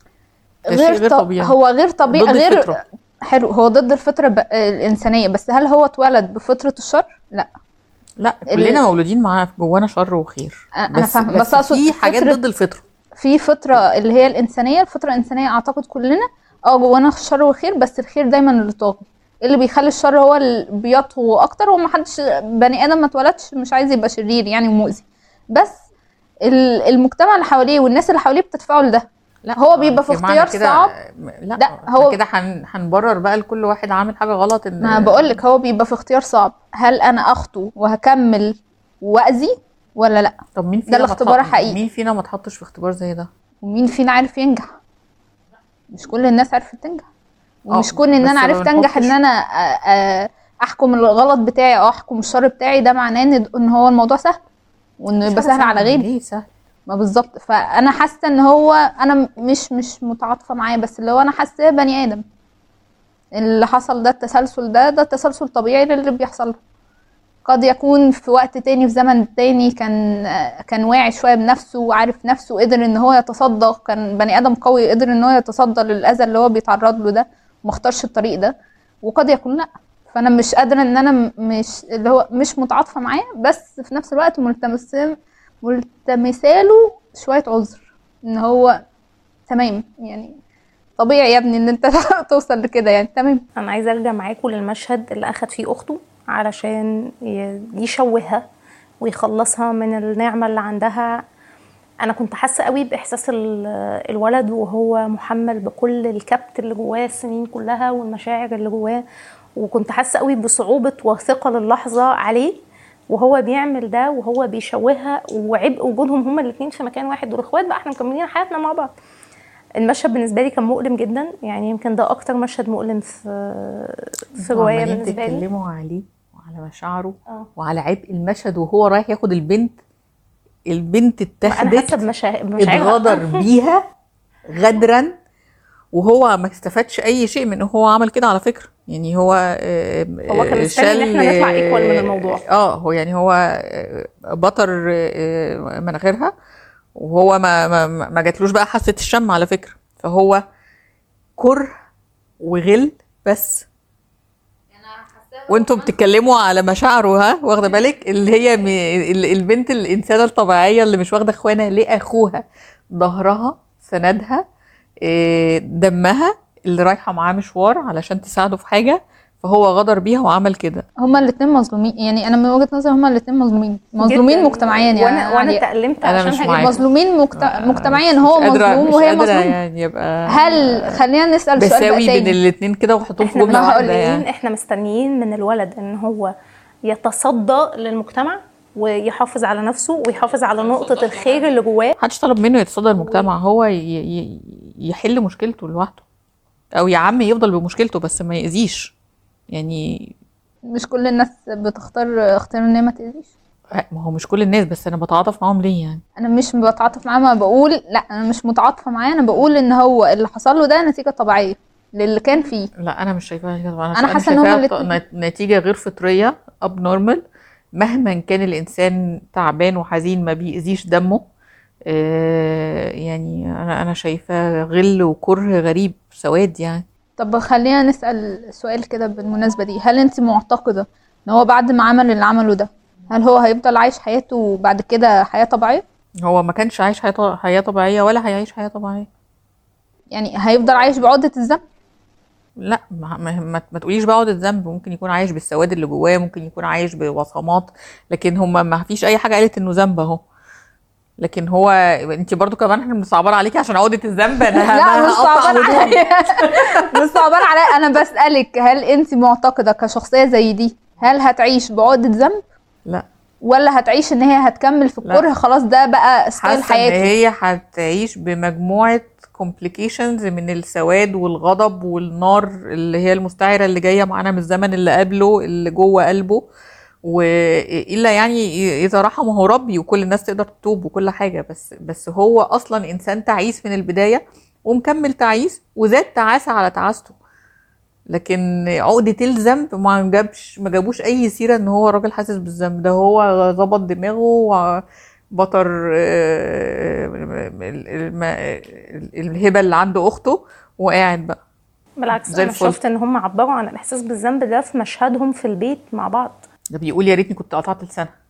ده شيء غير ط- طبيعي هو غير طبيعي ضد غير الفطرة. حلو هو ضد الفطرة ب... الإنسانية بس هل هو اتولد بفطرة الشر؟ لا لا ال- كلنا مولودين معانا جوانا شر وخير أنا بس فاهمة، بس بس أقصد في حاجات فطرة- ضد الفطره في فطرة اللي هي الإنسانية الفطرة الإنسانية أعتقد كلنا اه جوانا شر وخير بس الخير دايما اللي طاغي اللي بيخلي الشر هو اللي بيطغو أكتر هو محدش بني آدم ما اتولدش مش عايز يبقى شرير يعني ومؤذي بس ال- المجتمع اللي حواليه والناس اللي حواليه بتدفعه لده لا هو بيبقى في يا جماعة اختيار كده- صعب. لا, لا، هو هو- كده هن- هنبرر بقى لكل واحد عامل حاجه غلط ان ما بقولك هو بيبقى في اختيار صعب هل أنا أخطو وهكمل وأذي ولا لأ طب مين فينا ده ما الاختبار اتحط- الحقيقي. مين فينا ما اتحطش في اختبار زي ده ومين فينا عارف ينجح مش كل الناس عرفت تنجح ومش آه، كون ان بس انا ما عرفت انجح ان بنحطش- انا آه، آه، احكم الغلط بتاعي او احكم الشر بتاعي ده معناه ان ان هو الموضوع سهل وانه يبقى مش حاجة سهل على سهلة، غيري ليه سهل ما بالظبط فانا حاسه ان هو انا م- مش مش متعاطفه معاه بس اللي هو انا حاساه بني ادم اللي حصل ده التسلسل ده ده تسلسل طبيعي للي بيحصل له قد يكون في وقت تاني في زمن تاني كان آه، كان واعي شويه بنفسه وعارف نفسه وقدر ان هو يتصدى كان بني ادم قوي قدر ان هو يتصدى للاذى اللي هو بيتعرض له ده وما اختارش الطريق ده وقد يكون لا فانا مش قادره ان انا م- مش اللي هو مش متعاطفه معاه بس في نفس الوقت ملتمسه ملتمساله شويه عذر ان هو تمام يعني طبيعي يا ابني ان انت توصل لكده يعني تمام انا عايزه ارجع معاكم للمشهد اللي اخد فيه اخته علشان ي- يشوهها ويخلصها من النعمه اللي عندها انا كنت حاسه قوي باحساس ال- الولد وهو محمل بكل الكبت اللي جواه السنين كلها والمشاعر اللي جواه وكنت حاسه قوي بصعوبه وثقل اللحظه عليه وهو بيعمل ده وهو بيشوهها وعبء وجودهم هما الاثنين في مكان واحد دول اخوات بقى احنا مكملين حياتنا مع بعض المشهد بالنسبه لي كان مؤلم جدا يعني يمكن ده اكتر مشهد مؤلم في في روايه عمالين بالنسبه لي تتكلموا عليه وعلى مشاعره اه وعلى عبء المشهد وهو رايح ياخد البنت البنت انا حاسه اتاخدت بمشاعر بمشاعرها. اتغدر بيها غدرا وهو ما استفادش اي شيء من ان هو عمل كده على فكره يعني هو آه، هو كان مستني إن شال- إحنا نطلع equal من الموضوع. اه هو يعني هو آه، بطر آه، مناخيرها وهو ما ما ما جاتلوش بقى حاسه الشم على فكره فهو كره وغل بس وانتم بتتكلموا على مشاعره ها واخده بالك اللي هي م... ال- البنت الانسانه الطبيعيه اللي مش واخده اخوانها لاخوها ظهرها سندها إيه، دمها اللي رايحه معاه مشوار علشان تساعده في حاجه فهو غدر بيها وعمل كده هما الاثنين مظلومين يعني انا من وجهة نظري هما الاثنين مظلومين مظلومين جداً. مجتمعيا يعني وانا وانا علي. تألمت أنا عشان مش هي- معاك. مظلومين مجت... آه، مجتمعيا مش هو قادرة- مظلوم مش وهي قادرة مظلومة يعني يبقى هل خلينا نسأل سؤال بقى بساوي بين تاني الاتنين كده وحطهم في احنا جمله واحده مستنيين يعني احنا مستنيين من الولد ان هو يتصدى للمجتمع ويحافظ على نفسه ويحافظ على نقطة الخير اللي جواه محدش طلب منه يتصدى المجتمع هو ي... ي... يحل مشكلته لوحده او يا عم يفضل بمشكلته بس ما يأذيش يعني مش كل الناس بتختار اختيار ان هي ما تأذيش ما هو مش كل الناس بس انا بتعاطف معاهم ليه يعني انا مش بتعاطف معاه ما بقول لا انا مش متعاطفه معاه انا بقول ان هو اللي حصل له ده نتيجه طبيعيه للي كان فيه لا انا مش شايفاها كده طبعا أنا حاسة إن هما شايفاها الاتنين- ط- نتيجه غير فطريه اب نورمال مهما كان الانسان تعبان وحزين ما بيأذيش دمه آه، يعني انا انا شايفاه غل وكره غريب سواد يعني طب خلينا نسأل سؤال كده بالمناسبة دي هل انت معتقدة ان هو بعد ما عمل اللي عمله ده هل هو هيفضل عايش حياته بعد كده حياة طبيعية هو ما كانش عايش حياه ط- حياه طبيعيه ولا هيعيش حياه طبيعيه يعني هيفضل عايش بعقدة الذنب لا ما, ما, ما, ما تقوليش بعد الذنب ممكن يكون عايش بالسواد اللي جواه ممكن يكون عايش بوصمات لكن هما ما فيش اي حاجه قالت انه ذنب اهو لكن هو انت برضو كمان احنا مصعبان عليكي عشان عقده الذنب انا لا أنا مش هقطع صعبان هدومي. عليا مش صعبان عليا انا بسألك هل انت معتقدة كشخصية زي دي هل هتعيش بعقدة ذنب لا ولا هتعيش ان هي هتكمل في لا. الكره خلاص ده بقى ستايل حاسه ان حياتي هي هتعيش بمجموعه complications من السواد والغضب والنار اللي هي المستعره اللي جايه معانا من الزمن اللي قبله اللي جوه قلبه والا يعني اذا رحمه ربي وكل الناس تقدر تتوب وكل حاجه بس بس هو اصلا انسان تعيس من البدايه ومكمل تعيس وزاد تعاسه على تعاسته لكن عقدة الذنب ما جابش ما جابوش اي سيره ان هو راجل حاسس بالذنب ده هو ظبط دماغه وبطر آه، ال- الم- الهبه اللي عنده اخته وقاعد بقى بالعكس زي انا الفل. شفت ان هم عبروا عن الاحساس بالذنب ده في مشهدهم في البيت مع بعض ده بيقول يا ريتني كنت قطعت لسانها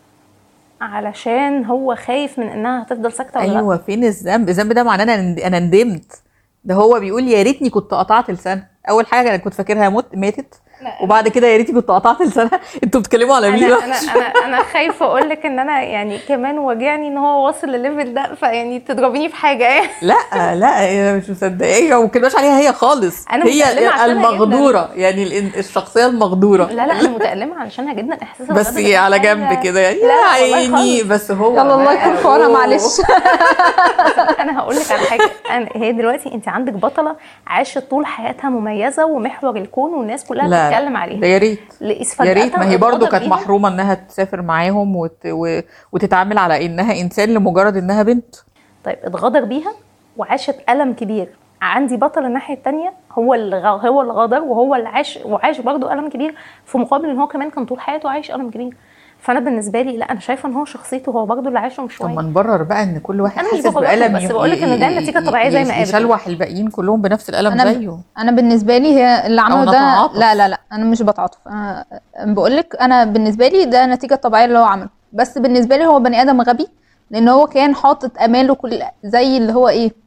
علشان هو خايف من انها هتفضل ساكته ولا لا ايوه فين الذنب الذنب ده معناه انا انا ندمت ده هو بيقول يا ريتني كنت قطعت لسانها اول حاجه انا كنت فاكرها مت ماتت لا، وبعد كده يا ريتني كنت قطعت لسانها انتوا بتتكلموا على مين انا بقى؟ انا انا انا خايفه اقول لك ان انا يعني كمان واجعني ان هو واصل للليفل ده فيعني تضربيني في حاجه يعني لا لا انا مش مصدقاها وما كلمش عليها هي خالص أنا متألمة هي عشانها المغدوره يعني الإن- الشخصيه المغدوره لا لا انا متألمة علشانها جدا احساس بس الغضب ده على حاجة- جنب كده يعني لا يا والله عيني خالص. بس هو يلا الله يكون في عونها أوه. معلش انا هقول لك على حاجه أنا هي دلوقتي انت عندك بطله عاشت طول حياتها مميزه ومحور الكون والناس كلها لا بتتكلم ده عليها يا ريت لقيس يا فجأة ريت ما هي برضو اتغضب كانت بيها. محرومه انها تسافر معاهم وت... و... وتتعامل على انها انسان لمجرد انها بنت طيب اتغدر بيها وعاشت ألم كبير عندي بطل الناحية التانية هو اللي غ- هو اللي غدر وهو اللي عاش وعاش برضه ألم كبير في مقابل ان هو كمان كان طول حياته عايش ألم كبير فأنا بالنسبة لي لا أنا شايفة ان هو شخصيته هو برضه اللي عاشه مش طب ما شوية نبرر بقى ان كل واحد أنا مش حاسس بغلطه، بألم بس ي- بقولك إن ده ي- نتيجة ي- طبيعية زي ما قالت. يشلوح الباقيين كلهم بنفس الألم أنا ب- زيه انا بالنسبه لي هي اللي عمله ده نتعاطف. لا لا لا انا مش بتعاطف انا بقول لك انا بالنسبه لي ده نتيجه طبيعيه اللي هو عمله بس بالنسبه لي هو بني ادم غبي لان هو كان حاطط اماله كل زي اللي هو ايه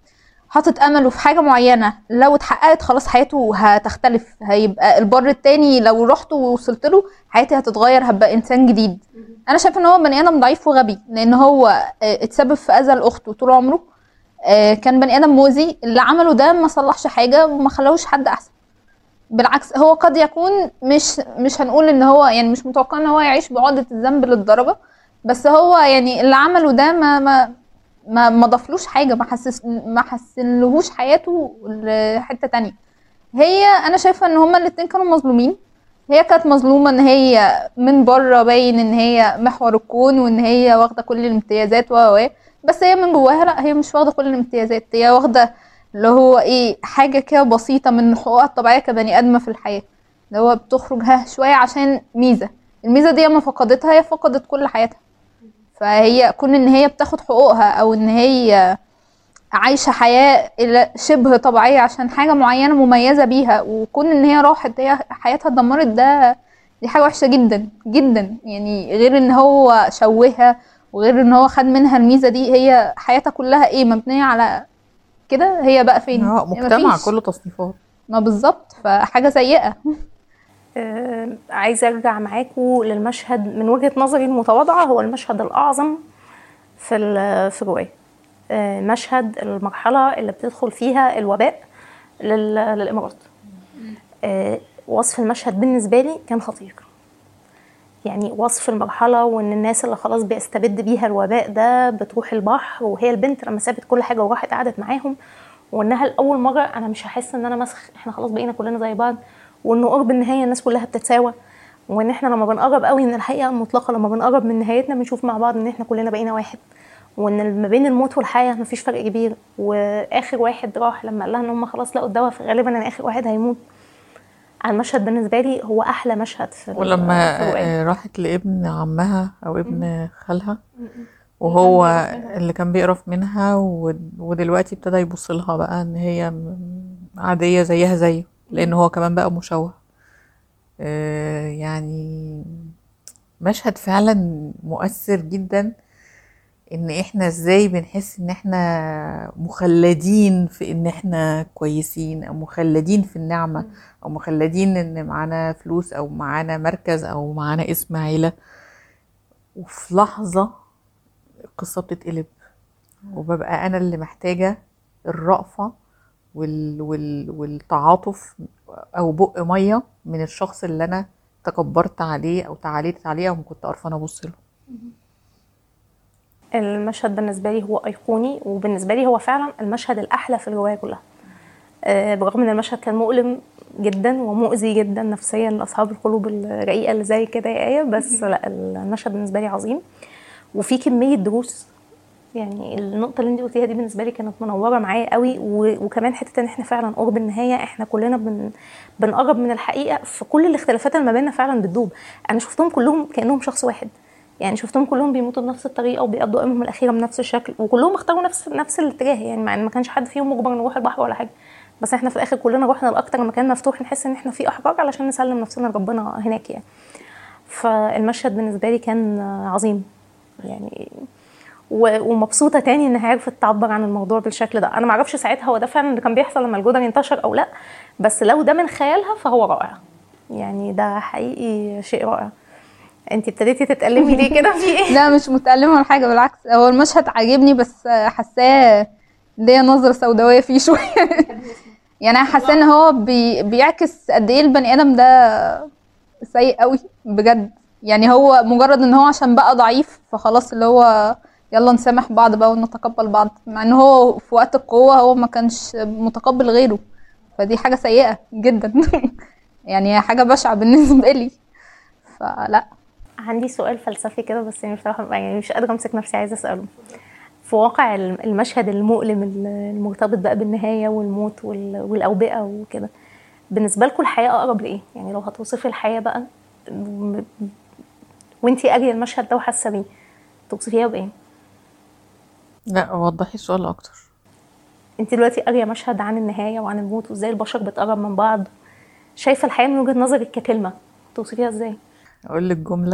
حاطط امله في حاجه معينه لو اتحققت خلاص حياته هتختلف هيبقى البر التاني لو رحت ووصلت له حياتي هتتغير هبقى انسان جديد انا شايفه ان هو بني ادم ضعيف وغبي لان هو آه، اتسبب في اذى لاخته طول عمره آه، كان بني ادم مؤذي اللي عمله ده ما صلحش حاجه وما خلاهوش حد احسن بالعكس هو قد يكون مش مش هنقول ان هو يعني مش متوقع ان هو يعيش بعقدة الذنب للدرجة بس هو يعني اللي عمله ده ما ما ما ما ضافلوش حاجة ما حسس ما حسنلهوش حياته لحتة تانية هي انا شايفة ان هما الاتنين كانوا مظلومين هي كانت مظلومة ان هي من بره باين ان هي محور الكون وان هي واخدة كل الامتيازات و و بس هي من جواها لا هي مش واخدة كل الامتيازات هي واخدة اللي هو ايه حاجة كده بسيطة من حقوقها الطبيعية كبني آدمة في الحياة اللي هو بتخرج ها شوية عشان ميزة الميزة دي لما فقدتها هي فقدت كل حياتها فهي كون ان هي بتاخد حقوقها او ان هي عايشة حياة إلى شبه طبيعية عشان حاجة معينة مميزة بيها وكون ان هي راحت هي حياتها اتدمرت ده دي حاجة وحشة جدا جدا يعني غير ان هو شوهها وغير ان هو خد منها الميزة دي هي حياتها كلها ايه مبنية على كده هي بقى فين اه هي مجتمع مفيش. كله تصنيفات ما بالظبط فحاجة سيئة آه، عايزه ارجع معاكم للمشهد من وجهه نظري المتواضعه هو المشهد الاعظم في ال- في الروايه آه، مشهد المرحله اللي بتدخل فيها الوباء لل- للامارات آه، وصف المشهد بالنسبه لي كان خطير يعني وصف المرحله وان الناس اللي خلاص بيستبد بيها الوباء ده بتروح البحر وهي البنت لما سابت كل حاجه وراحت قعدت معاهم وانها لاول مره انا مش هحس ان انا مسخ احنا خلاص بقينا كلنا زي بعض وانه قرب النهايه الناس كلها بتتساوى وان احنا لما بنقرب قوي من الحقيقه المطلقه لما بنقرب من نهايتنا بنشوف مع بعض ان احنا كلنا بقينا واحد وان ما بين الموت والحياه مفيش فرق كبير واخر واحد راح لما قال لها ان هم خلاص لقوا الدواء فغالبا ان اخر واحد هيموت المشهد بالنسبه لي هو احلى مشهد في ال- في ولما الرواية. آه، راحت لابن عمها او ابن خالها وهو اللي كان بيقرف منها و- ودلوقتي ابتدى يبص لها بقى ان هي م- عادية زيها زيه لان هو كمان بقى مشوه آه، يعني مشهد فعلا مؤثر جدا ان احنا ازاي بنحس ان احنا مخلدين في ان احنا كويسين او مخلدين في النعمة او مخلدين ان معانا فلوس او معانا مركز او معانا اسم عيلة وفي لحظة القصة بتتقلب وببقى انا اللي محتاجة الرأفة وال وال والتعاطف او بق مية من الشخص اللي انا تكبرت عليه او تعاليت عليه او كنت قرفانة ابص له المشهد بالنسبه لي هو ايقوني وبالنسبه لي هو فعلا المشهد الاحلى في الروايه كلها آه، برغم ان المشهد كان مؤلم جدا ومؤذي جدا نفسيا لاصحاب القلوب الرقيقه اللي زي كده يا ايه بس لا المشهد بالنسبه لي عظيم وفي كميه دروس يعني النقطة اللي انت قلتيها دي بالنسبة لي كانت منورة معايا قوي و- وكمان حتة ان احنا فعلا قرب النهاية احنا كلنا بن بنقرب من الحقيقة في كل الاختلافات اللي ما بيننا فعلا بتدوب انا شفتهم كلهم كأنهم شخص واحد يعني شفتهم كلهم بيموتوا بنفس الطريقة وبيقضوا ايامهم الأخيرة بنفس الشكل وكلهم اختاروا نفس نفس الاتجاه يعني مع ان ما كانش حد فيهم مجبر نروح البحر ولا حاجة بس احنا في الاخر كلنا رحنا لاكتر مكان مفتوح نحس ان احنا فيه احرار علشان نسلم نفسنا لربنا هناك يعني فالمشهد بالنسبة لي كان عظيم يعني و- ومبسوطه تاني انها عرفت تعبر عن الموضوع بالشكل ده انا معرفش ساعتها هو ده فعلا اللي كان بيحصل لما الجدر ينتشر او لا بس لو ده من خيالها فهو رائع يعني ده حقيقي شيء رائع انت ابتديتي تتألمي ليه كده في ايه لا مش متألمة ولا حاجة بالعكس هو المشهد عاجبني بس حاساه ليا نظرة سوداوية فيه شوية يعني انا حاساه ان هو بي بيعكس قد ايه البني ادم ده سيء قوي بجد يعني هو مجرد ان هو عشان بقى ضعيف فخلاص اللي هو يلا نسامح بعض بقى ونتقبل بعض مع ان هو في وقت القوة هو ما كانش متقبل غيره فدي حاجة سيئة جدا يعني حاجة بشعة بالنسبة لي فلا عندي سؤال فلسفي كده بس يعني بصراحه يعني مش قادره امسك نفسي عايزه اساله في واقع الم- المشهد المؤلم ال- المرتبط بقى بالنهايه والموت وال- والاوبئه وكده بالنسبه لكم الحياه اقرب لايه يعني لو هتوصفي الحياه بقى م- وانتي قاريه المشهد ده وحاسه بيه توصفيها بايه لا وضحي السؤال اكتر انت دلوقتي قاريه مشهد عن النهايه وعن الموت وازاي البشر بتقرب من بعض شايفه الحياه من وجهه نظرك ككلمه توصفيها ازاي اقول لك جملة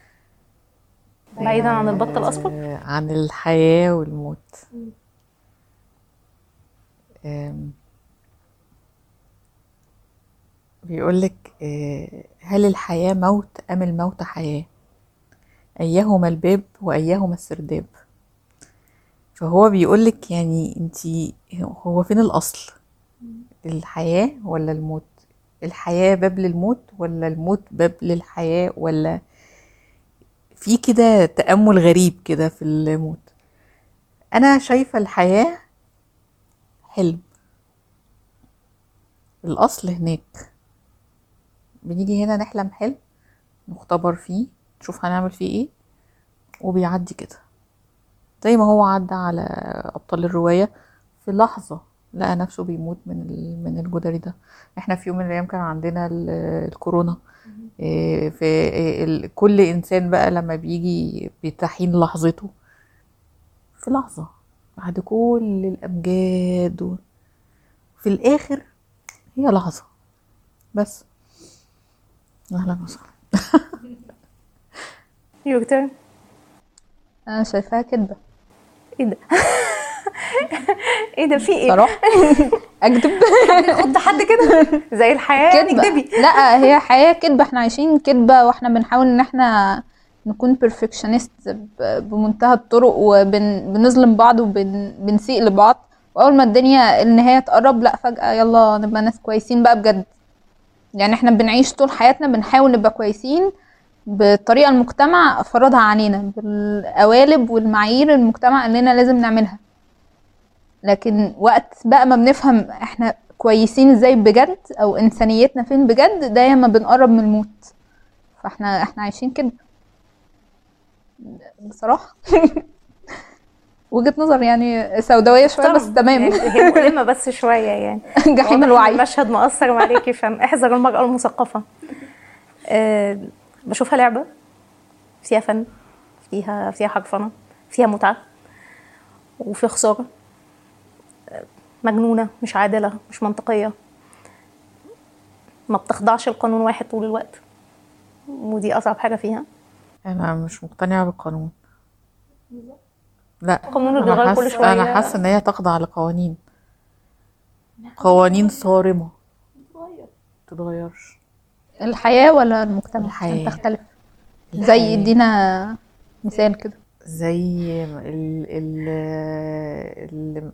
بعيدا عن البط الاصفر آه، عن الحياة والموت آم، بيقولك آه، هل الحياة موت أم الموت حياة أيهما الباب وأيهما السرداب فهو بيقولك يعني انتي هو فين الأصل الحياة ولا الموت الحياة باب للموت ولا الموت باب للحياة ولا في كده تأمل غريب كده في الموت أنا شايفة الحياة حلم الأصل هناك بنيجي هنا نحلم حلم نختبر فيه نشوف هنعمل فيه ايه وبيعدي كده زي ما هو عدى على أبطال الرواية في لحظة لقى نفسه بيموت من ال- من الجدري ده احنا في يوم من الأيام كان عندنا ال- الكورونا إيه، في إيه، ال- كل إنسان بقى لما بيجي بتحين لحظته في لحظة بعد كل الأمجاد و- في الآخر هي لحظة بس أهلا وسهلا يور تيرن انا شايفاها كدبه ايه ده ايه ده في ايه صراحه اكدب خد حد كده زي الحياه يعني كدبه اكدبي لا هي حياه كدبه احنا عايشين كدبه واحنا بنحاول ان احنا نكون بيرفكشنست بمنتهى الطرق وبنظلم بعض وبنسيء لبعض واول ما الدنيا النهايه تقرب لا فجاه يلا نبقى ناس كويسين بقى بجد يعني احنا بنعيش طول حياتنا بنحاول نبقى كويسين بالطريقه المجتمع فرضها علينا بالقوالب والمعايير المجتمع قال لنا لازم نعملها لكن وقت بقى ما بنفهم احنا كويسين ازاي بجد او انسانيتنا فين بجد ده ياما بنقرب من الموت فاحنا احنا عايشين كده بصراحة وجهة نظر يعني سوداوية شوية بس تمام يعني هي مؤلمه بس شويه يعني جحيم واضح إن الوعي المشهد مؤثر عليكي فاحذر المرأة المثقفة أه بشوفها لعبة فيها فن فيها فيها حرفنة فيها متعة وفيها خسارة آه، مجنونة مش عادلة مش منطقية ما بتخضعش لقانون واحد طول الوقت ودي أصعب حاجة فيها أنا مش مقتنعة بالقانون لا القانون اللي أنا بيتغير كل حاسة شوية أنا حاسة إن هي تخضع لقوانين قوانين صارمة تتغيرش الحياة ولا المجتمع الحياة. عشان تختلف زي الحياة. ادينا مثال كده زي ال ال ال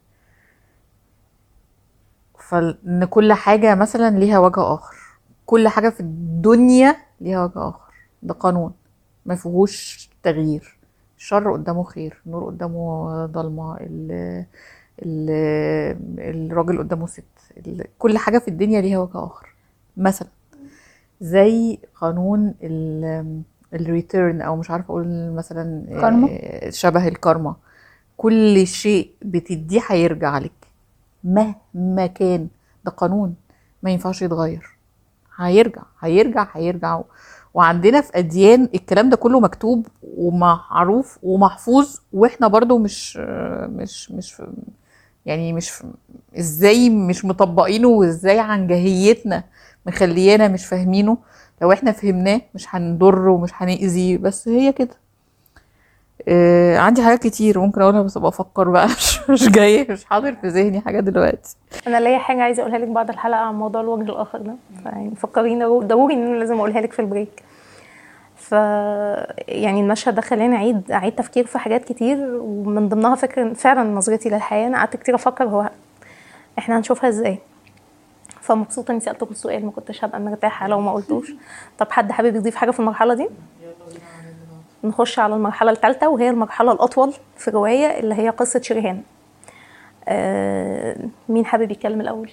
فإن كل حاجة مثلا ليها وجه آخر كل حاجة في الدنيا ليها وجه آخر ده قانون ما فيهوش تغيير الشر قدامه خير النور قدامه ضلمة ال ال الراجل قدامه ست ال كل حاجة في الدنيا ليها وجه آخر مثلا زي قانون ال الريتيرن او مش عارفه اقول مثلا كارما؟ آه، شبه الكارما كل شيء بتديه هيرجع لك مهما كان ده قانون ما ينفعش يتغير هيرجع هيرجع هيرجع وعندنا في اديان الكلام ده كله مكتوب ومعروف ومحفوظ واحنا برضو مش مش مش يعني مش ازاي مش مطبقينه وازاي عن جاهيتنا مخليانا مش فاهمينه لو احنا فهمناه مش هنضر ومش هنأذي بس هي كده آه عندي حاجات كتير ممكن اقولها بس ابقى افكر بقى مش مش جاي مش حاضر في ذهني حاجه دلوقتي انا ليا حاجه عايزه اقولها لك بعد الحلقه عن موضوع الوجه الاخر ده فيعني فكريني ضروري- ضروري ان انا لازم اقولها لك في البريك ف يعني المشهد ده خلاني اعيد اعيد تفكير في حاجات كتير ومن ضمنها فكر فعلا نظرتي للحياه انا قعدت كتير افكر هو احنا هنشوفها ازاي فمبسوطه اني سالتكم السؤال ما كنتش هبقى مرتاحه لو ما قلتوش طب حد حابب يضيف حاجه في المرحله دي نخش على المرحله الثالثه وهي المرحله الاطول في الروايه اللي هي قصه شريهان آه مين حابب يتكلم الاول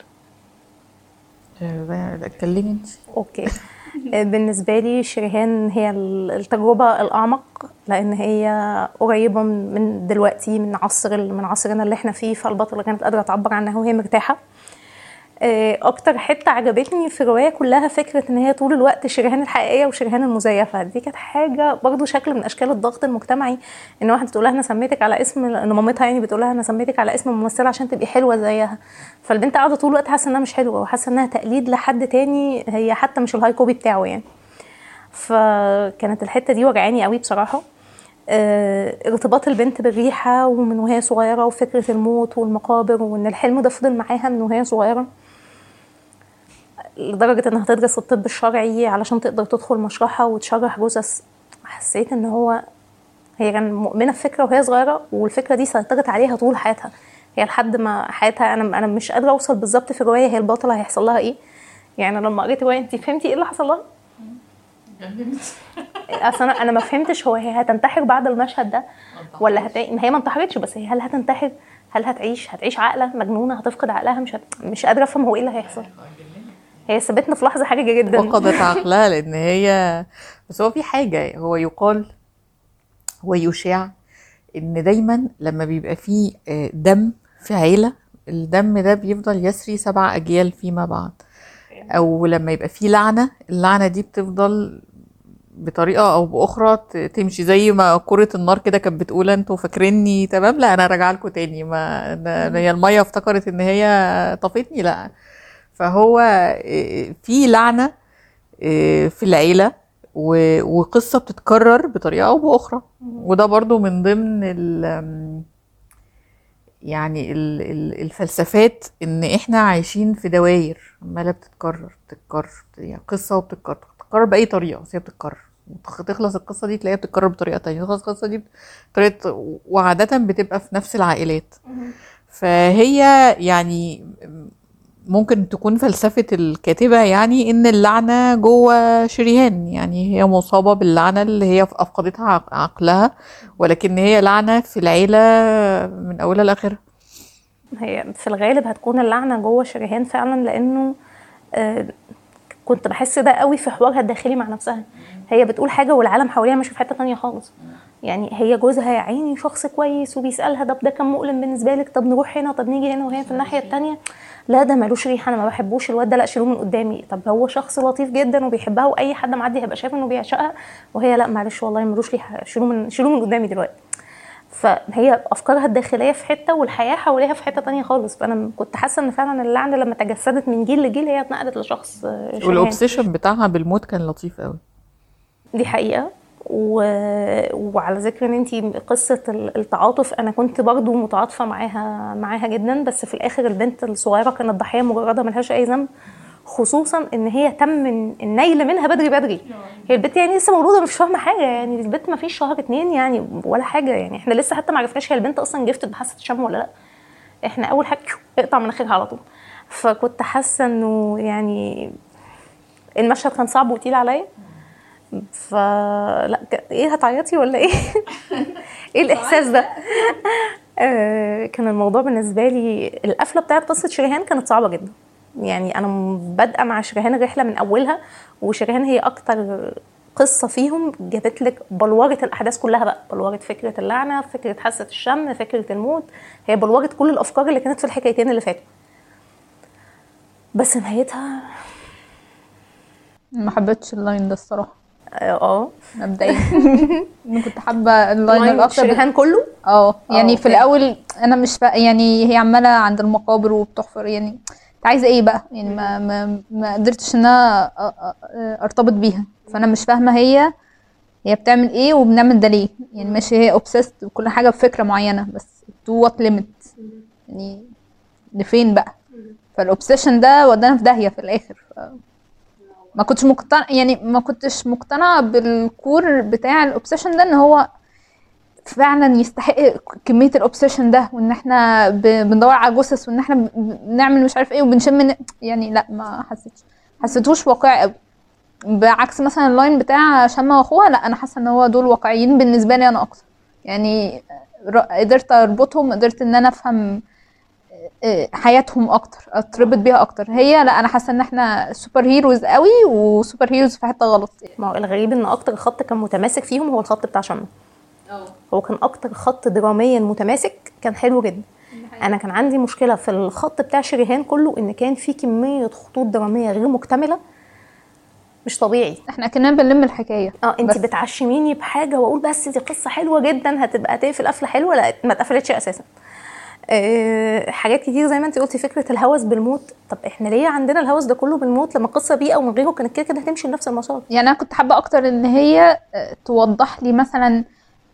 آه، اتكلمي انت اوكي آه، بالنسبه لي شريهان هي ال- التجربه الاعمق لان هي قريبه من من دلوقتي من عصر ال- من عصرنا اللي احنا فيه فالبطله كانت قادره تعبر عنها وهي مرتاحه آه، اكتر حته عجبتني في الروايه كلها فكره ان هي طول الوقت شريهان الحقيقيه وشريهان المزيفه دي كانت حاجه برضو شكل من اشكال الضغط المجتمعي ان واحده تقول لها انا سميتك على اسم ان مامتها يعني بتقول لها انا سميتك على اسم ممثله عشان تبقي حلوه زيها فالبنت قاعده طول الوقت حاسه انها مش حلوه وحاسه انها تقليد لحد تاني هي حتى مش الهاي كوبي بتاعه يعني فكانت الحته دي وجعاني قوي بصراحه آه، ارتباط البنت بالريحه ومن وهي صغيره وفكره الموت والمقابر وان الحلم ده فضل معاها من وهي صغيره لدرجه انها تدرس الطب الشرعي علشان تقدر تدخل مشرحه وتشرح جثث حسيت ان هو هي كان مؤمنه بفكره وهي صغيره والفكره دي سيطرت عليها طول حياتها هي لحد ما حياتها انا انا مش قادره اوصل بالظبط في الروايه هي البطله هيحصل لها ايه يعني لما قريت الروايه انت فهمتي ايه اللي حصل لها اصل انا انا ما فهمتش هو هي هتنتحر بعد المشهد ده ولا هت... ما هي ما انتحرتش بس هي هل هتنتحر هل هتعيش هتعيش عاقله مجنونه هتفقد عقلها مش هت... مش قادره افهم هو ايه اللي هيحصل هي سابتنا في لحظه حاجه جدا فقدت عقلها لان هي بس هو في حاجه هو يقال ويشاع ان دايما لما بيبقى فيه آه، دم في عيله الدم ده بيفضل يسري سبع اجيال فيما بعد او لما يبقى فيه لعنه اللعنه دي بتفضل بطريقه او باخرى ت- تمشي زي ما كره النار كده كانت بتقول انتوا فاكريني تمام لا انا راجعه لكم تاني ما أنا- هي الميه افتكرت ان هي طفتني لا فهو إيه، في لعنه إيه، في العيله و- وقصه بتتكرر بطريقه او باخرى وده برضو من ضمن ال يعني ال- ال- الفلسفات ان احنا عايشين في دواير عماله بتتكرر بتتكرر يعني قصه وبتتكرر بتتكرر باي طريقه بس هي بتتكرر وتخ- تخلص القصه دي تلاقيها بتتكرر بطريقه تانية تخلص القصه دي بطريقه وعاده بتبقى في نفس العائلات فهي يعني ممكن تكون فلسفة الكاتبة يعني إن اللعنة جوه شريهان يعني هي مصابة باللعنة اللي هي أفقدتها عق- عقلها ولكن هي لعنة في العيلة من أولها لآخرها هي في الغالب هتكون اللعنه جوه شريهان فعلا لانه آه، كنت بحس ده قوي في حوارها الداخلي مع نفسها هي بتقول حاجه والعالم حواليها ماشي في حته تانية خالص يعني هي جوزها يا عيني شخص كويس وبيسالها طب ده كان مؤلم بالنسبه لك طب نروح هنا طب نيجي هنا وهي في الناحيه التانية لا ده ملوش ريحه انا ما بحبوش الواد ده لا شيلوه من قدامي طب هو شخص لطيف جدا وبيحبها واي حد معدي هيبقى شايف انه بيعشقها وهي لا معلش والله ملوش ريحه شيلوه من شيلوه من قدامي دلوقتي فهي افكارها الداخليه في حته والحياه حواليها في حته تانية خالص فانا كنت حاسه ان فعلا اللعنه لما تجسدت من جيل لجيل هي اتنقلت لشخص آه، شريهان. والأوبسيشن بتاعها بالموت كان لطيف قوي دي حقيقه و... وعلى ذكر ان انت قصه ال- التعاطف انا كنت برضو متعاطفه معاها معاها جدا بس في الاخر البنت الصغيره كانت ضحيه مجرده ملهاش اي ذنب خصوصا ان هي تم النيل منها بدري بدري هي البنت يعني لسه مولوده مش فاهمه حاجه يعني البنت ما فيش شهر اتنين يعني ولا حاجه يعني احنا لسه حتى ما عرفناش هي البنت اصلا جفتت بحاسه الشم ولا لا احنا اول حاجه اقطع مناخيرها على طول فكنت حاسه انه يعني المشهد كان صعب وتقيل عليا فلا ك- ايه هتعيطي ولا ايه ايه الاحساس ده آه، كان الموضوع بالنسبه لي القفله بتاعت قصه شريهان كانت صعبه جدا يعني انا م- بادئه مع شريهان الرحله من اولها وشريهان هي اكتر قصه فيهم جابت لك بلوره الاحداث كلها بقى بلوره فكره اللعنه فكره حاسه الشم فكره الموت هي بلوره كل الافكار اللي كانت في الحكايتين اللي فاتوا بس نهايتها ما حبيتش اللاين ده الصراحه اه آه. مبدئيا انا كنت حابه اللاين لاين الاكتر شريهان كله اه يعني في أوكي. الاول انا مش فا... يعني هي عماله عند المقابر وبتحفر يعني انت عايزه ايه بقى يعني ما ما ما قدرتش ان انا أ- أ- ارتبط بيها فانا مش فاهمه هي هي بتعمل ايه وبنعمل ده ليه يعني ماشي هي اوبسيست وكل حاجه بفكره معينه بس تو وات ليميت يعني لفين بقى فالاوبسيشن ده ودانا في داهيه في الاخر ف... ما كنتش مقتنع يعني ما كنتش مقتنعه بالكور بتاع الاوبسيشن ده ان هو فعلا يستحق كميه الاوبسيشن ده وان احنا ب- بندور على جثث وان احنا ب- بنعمل مش عارف ايه وبنشم ن- يعني لا ما حسيتش حسيتهوش واقعي قوي بعكس مثلا اللاين بتاع شمة واخوها لا انا حاسه ان هو دول واقعيين بالنسبه لي انا اكتر يعني ر- قدرت اربطهم قدرت ان انا افهم آه، حياتهم اكتر اتربط بيها اكتر هي لا انا حاسه ان احنا سوبر هيروز قوي وسوبر هيروز في حته غلط ما هو الغريب ان اكتر خط كان متماسك فيهم هو الخط بتاع شمة هو كان اكتر خط دراميا متماسك كان حلو جدا انا كان عندي مشكله في الخط بتاع شريهان كله ان كان في كميه خطوط دراميه غير مكتمله مش طبيعي احنا كنا بنلم الحكايه اه انت بس. بتعشميني بحاجه واقول بس دي قصه حلوه جدا هتبقى تقفل قفله حلوه لا ما اتقفلتش اساسا أه حاجات كتير زي ما انت قلتي فكره الهوس بالموت طب احنا ليه عندنا الهوس ده كله بالموت لما القصه دي او من غيره كانت كده كده هتمشي لنفس المسار يعني انا كنت حابه اكتر ان هي آه، توضح لي مثلا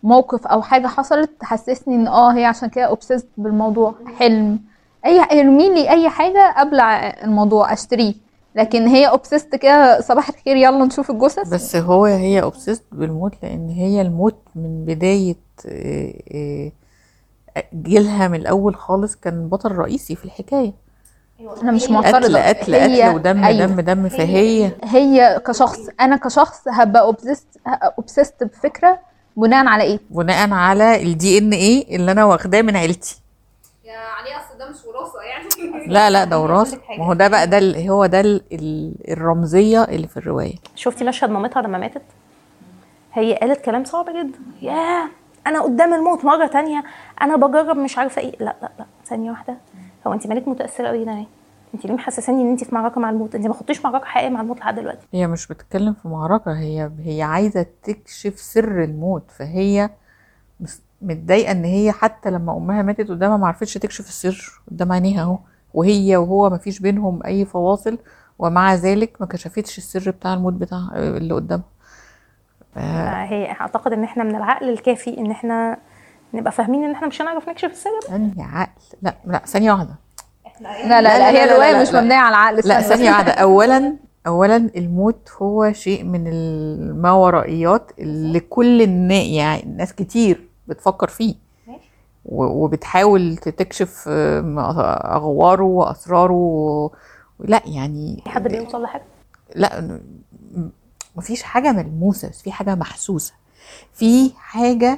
موقف او حاجه حصلت تحسسني ان اه هي عشان كده اوبسيست بالموضوع حلم اي ارمي لي اي حاجه ابلع الموضوع اشتريه لكن هي اوبسيست كده صباح الخير يلا نشوف الجثث بس هو هي اوبسيست بالموت لان هي الموت من بدايه آه، آه، جيلها من الاول خالص كان بطل رئيسي في الحكايه انا مش قتل معترضه قتل هي- قتل ودم أيوة. دم دم فهي هي كشخص انا كشخص هبقى اوبسيست اوبسيست بفكره بناء على ايه بناء على الدي ان ايه اللي انا واخداه من عيلتي عليه اصل ده مش وراثه يعني لا لا ده وراثه ما هو ده بقى ده ال- هو ده ال- ال- الرمزيه اللي في الروايه شفتي مشهد مامتها لما ماتت هي قالت كلام صعب جدا ياه انا قدام الموت مره تانية انا بجرب مش عارفه ايه لا لا لا ثانيه واحده هو انت مالك متاثره قوي ليه انت ليه محسساني ان انت في معركه مع الموت انت ما خدتيش معركه حقيقيه مع الموت لحد دلوقتي هي مش بتتكلم في معركة هي هي عايزة تكشف سر الموت فهي مس- متضايقة ان هي حتى لما امها ماتت قدامها ما عرفتش تكشف السر قدام عينيها اهو وهي وهو ما فيش بينهم اي فواصل ومع ذلك ما كشفتش السر بتاع الموت بتاع اللي قدامها ف- هي اعتقد ان احنا من العقل الكافي ان احنا نبقى فاهمين ان احنا مش هنعرف نكشف السر ده. ثانية عقل لا لا ثانية واحدة لا لا لا, لا، لا، هي لا، الروايه لا، مش لا. مبنيه على العقل لا استنى بس. ثانية واحدة اولا اولا الموت هو شيء من الماورائيات اللي كل النا... يعني ناس كتير بتفكر فيه و- وبتحاول تكشف آم، اغواره واسراره و... لا يعني في حد بيوصل لحاجه لا م- مفيش حاجة ملموسة بس في حاجة محسوسة في حاجة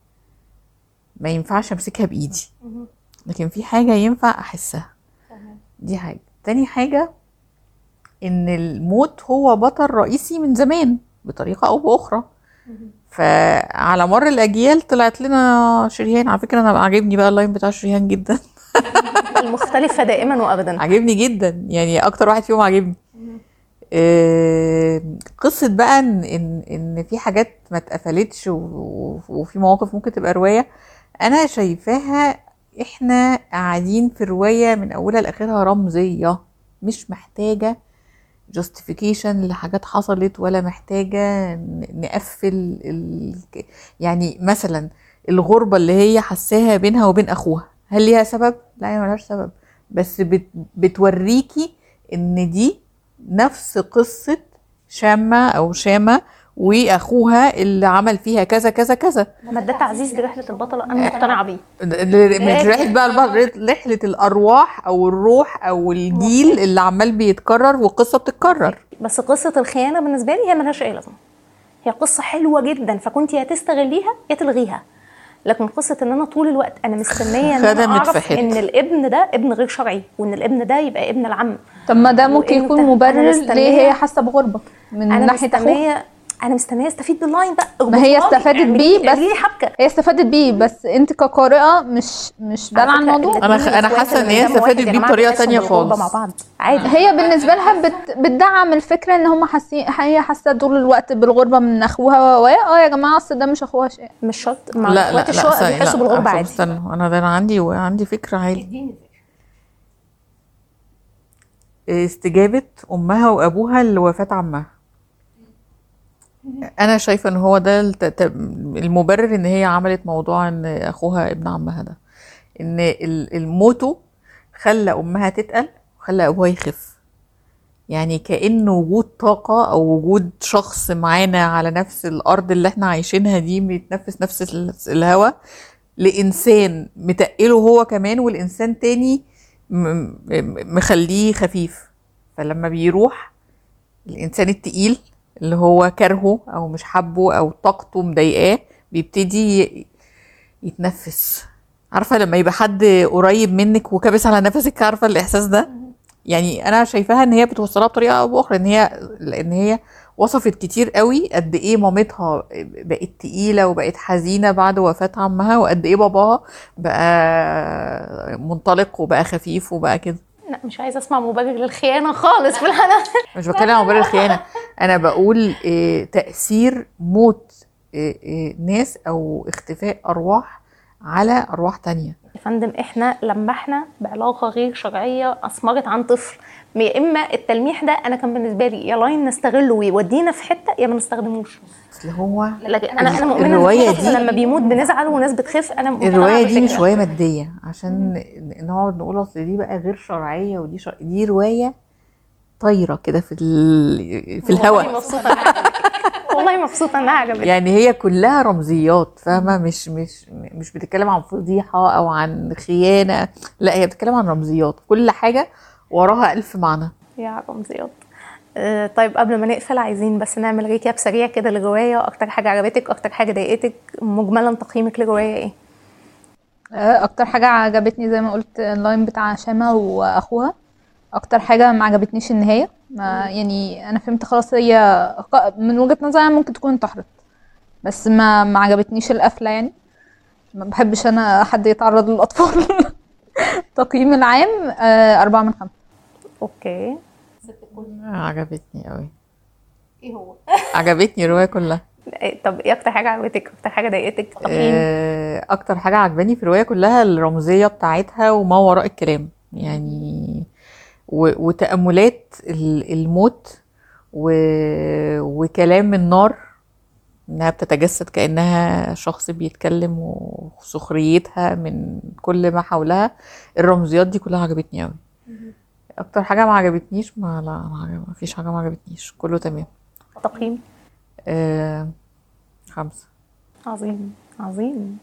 ما ينفعش امسكها بايدي لكن في حاجة ينفع احسها دي حاجة تاني حاجة ان الموت هو بطل رئيسي من زمان بطريقة او باخرى فعلى مر الاجيال طلعت لنا شريهان على فكرة انا عاجبني بقى اللاين بتاع شريهان جدا المختلفه دائما وابدا عاجبني جدا يعني اكتر واحد فيهم عاجبني آه، قصة بقى ان ان ان في حاجات ما اتقفلتش و- و- وفي مواقف ممكن تبقى رواية انا شايفاها احنا قاعدين في رواية من اولها لاخرها رمزية مش محتاجة جاستيفيكيشن لحاجات حصلت ولا محتاجة ن- نقفل ال... يعني مثلا الغربة اللي هي حساها بينها وبين اخوها هل ليها سبب؟ لا هي ملهاش سبب بس بت... بتوريكي ان دي نفس قصة شامة او شامة واخوها اللي عمل فيها كذا كذا كذا لما ده تعزيز لرحله البطله انا مقتنعه بيه من رحلة بقى البحر رحلة الارواح او الروح او الجيل اللي عمال بيتكرر والقصة بتتكرر بس قصه الخيانه بالنسبه لي هي ملهاش اي لازمه هي قصه حلوه جدا فكنت يا تستغليها يا تلغيها لكن قصه ان انا طول الوقت انا مستنيه ان انا خدمت في اعرف حتة. ان الابن ده ابن غير شرعي وان الابن ده يبقى ابن العم طب ما ده ممكن وإنت- يكون أنا مبرر مستنية- ليه هي حاسه بغربه من انا ناحيه اخوها مستنيه انا مستنيه استفيد باللاين ده ما هي اربطها لي، استفادت اعملي بيه لي- اعملي لي بس- حبكه هي استفادت بيه بس انت كقارئه مش مش على دال على فكرة الموضوع أنا خ- الاتنين أنا إخوات حاسة إن اللي هي قدام واحد استفادت يا بيه جماعة بطريقة بيحسوا تانية بالغربة خالص. مع بعض عادي هي بالنسبه لها بت... بتدعم الفكره ان هم حاسين هي حاسه طول الوقت بالغربه من اخوها و اه يا جماعه اصل ده مش اخوها شيء مش شرط مع لا لا اخوات لا الشقق ثانية، بيحسوا لا، بالغربه عشان عادي استنى انا ده انا عندي عندي فكرة عالي استجابة امها وابوها لوفاة عمها انا شايفه ان هو ده الت- ت- المبرر ان هي عملت موضوع ان اخوها ابن عمها ده ان ال- الموتو خلى امها تتقل وخلى ابوها يخف يعني كأن وجود طاقة أو وجود شخص معانا على نفس الأرض اللي احنا عايشينها دي بيتنفس نفس ال- الهواء لإنسان متقله هو كمان والإنسان تاني م- م- مخليه خفيف فلما بيروح الإنسان التقيل اللي هو كرهه أو مش حبه أو طاقته مضايقاه بيبتدي ي- يتنفس عارفة لما يبقى حد قريب منك وكابس على نفسك عارفة الإحساس ده يعني انا شايفاها ان هي بتوصلها بطريقه او باخرى ان هي لان هي وصفت كتير قوي قد ايه مامتها بقت تقيله وبقت حزينه بعد وفاه عمها وقد ايه باباها بقى منطلق وبقى خفيف وبقى كده لا مش عايزه اسمع مبرر للخيانه خالص في الحلقه مش بتكلم عن مبرر الخيانه انا بقول إيه تاثير موت إيه إيه ناس او اختفاء ارواح على ارواح تانية يا فندم احنا لمحنا بعلاقه غير شرعيه اثمرت عن طفل يا اما التلميح ده انا كان بالنسبه لي يا لاين نستغله ويودينا في حته يا ما نستخدموش اصل هو لكن انا انا مؤمنه إن الرواية في شخص دي- لما بيموت بنزعل وناس بتخاف انا مقتنعة الروايه دي مش بالفكرة. روايه ماديه عشان نقعد نقول اصل دي بقى غير شرعيه ودي شر... دي روايه طايره كده في ال... في والله الهواء مبسوطه إنها عجبتك. والله مبسوطه انها عجبتك يعني هي كلها رمزيات فاهمه مش مش مش بتتكلم عن فضيحه او عن خيانه لا هي بتتكلم عن رمزيات كل حاجه وراها ألف معنى يا رمزيات آه، طيب قبل ما نقفل عايزين بس نعمل ريكاب سريع كده للروايه اكتر حاجه عجبتك اكتر حاجه ضايقتك مجملا تقييمك للروايه ايه آه، اكتر حاجه عجبتني زي ما قلت اللاين بتاع شامة واخوها اكتر حاجه ما عجبتنيش النهايه ما يعني انا فهمت خلاص هي ق- من وجهه نظري ممكن تكون انتحرت بس ما ما عجبتنيش القفله يعني ما بحبش انا حد يتعرض للاطفال تقييم العام آه، أربعة من خمسة اوكي عجبتني قوي ايه هو عجبتني الروايه كلها إيه، طب ايه اكتر حاجه عجبتك اكتر حاجه ضايقتك تقييم آه، اكتر حاجه عجباني في الروايه كلها الرمزيه بتاعتها وما وراء الكلام يعني و- وتاملات ال- الموت و- وكلام النار انها بتتجسد كانها شخص بيتكلم وسخريتها من كل ما حولها الرمزيات دي كلها عجبتني قوي اكتر حاجه ما عجبتنيش ما لا ما عجب- ما فيش حاجه ما عجبتنيش كله تمام تقييم آه خمسة عظيم عظيم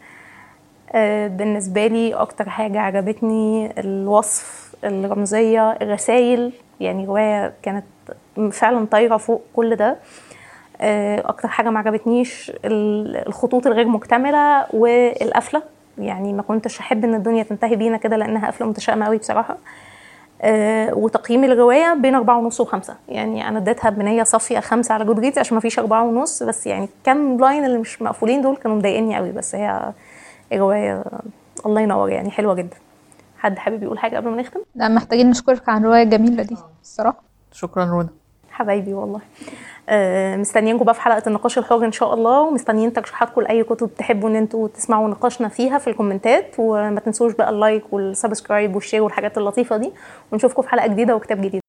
آه، بالنسبة لي أكتر حاجة عجبتني الوصف الرمزية الرسائل يعني رواية كانت فعلا طايرة فوق كل ده آه، أكتر حاجة ما عجبتنيش ال- الخطوط الغير مكتملة والقفلة يعني ما كنتش أحب إن الدنيا تنتهي بينا كده لأنها قفلة متشائمة أوي بصراحة آه، وتقييم الرواية بين أربعة ونص وخمسة يعني أنا اديتها بنية صافية خمسة على جود ريدز عشان ما فيش أربعة ونص بس يعني كم لاين اللي مش مقفولين دول كانوا مضايقني قوي بس هي الرواية الله ينور يعني حلوة جدا حد حابب يقول حاجة قبل ما نختم لا محتاجين نشكرك على الروايه الجميله دي الصراحه شكرا رونا حبايبي والله آه، مستنيينكم بقى في حلقه النقاش الحر ان شاء الله ومستنيين ترشيحاتكم لاي كتب تحبوا ان انتوا تسمعوا نقاشنا فيها في الكومنتات وما تنسوش بقى اللايك والسبسكرايب والشير والحاجات اللطيفه دي ونشوفكم في حلقه جديده وكتاب جديد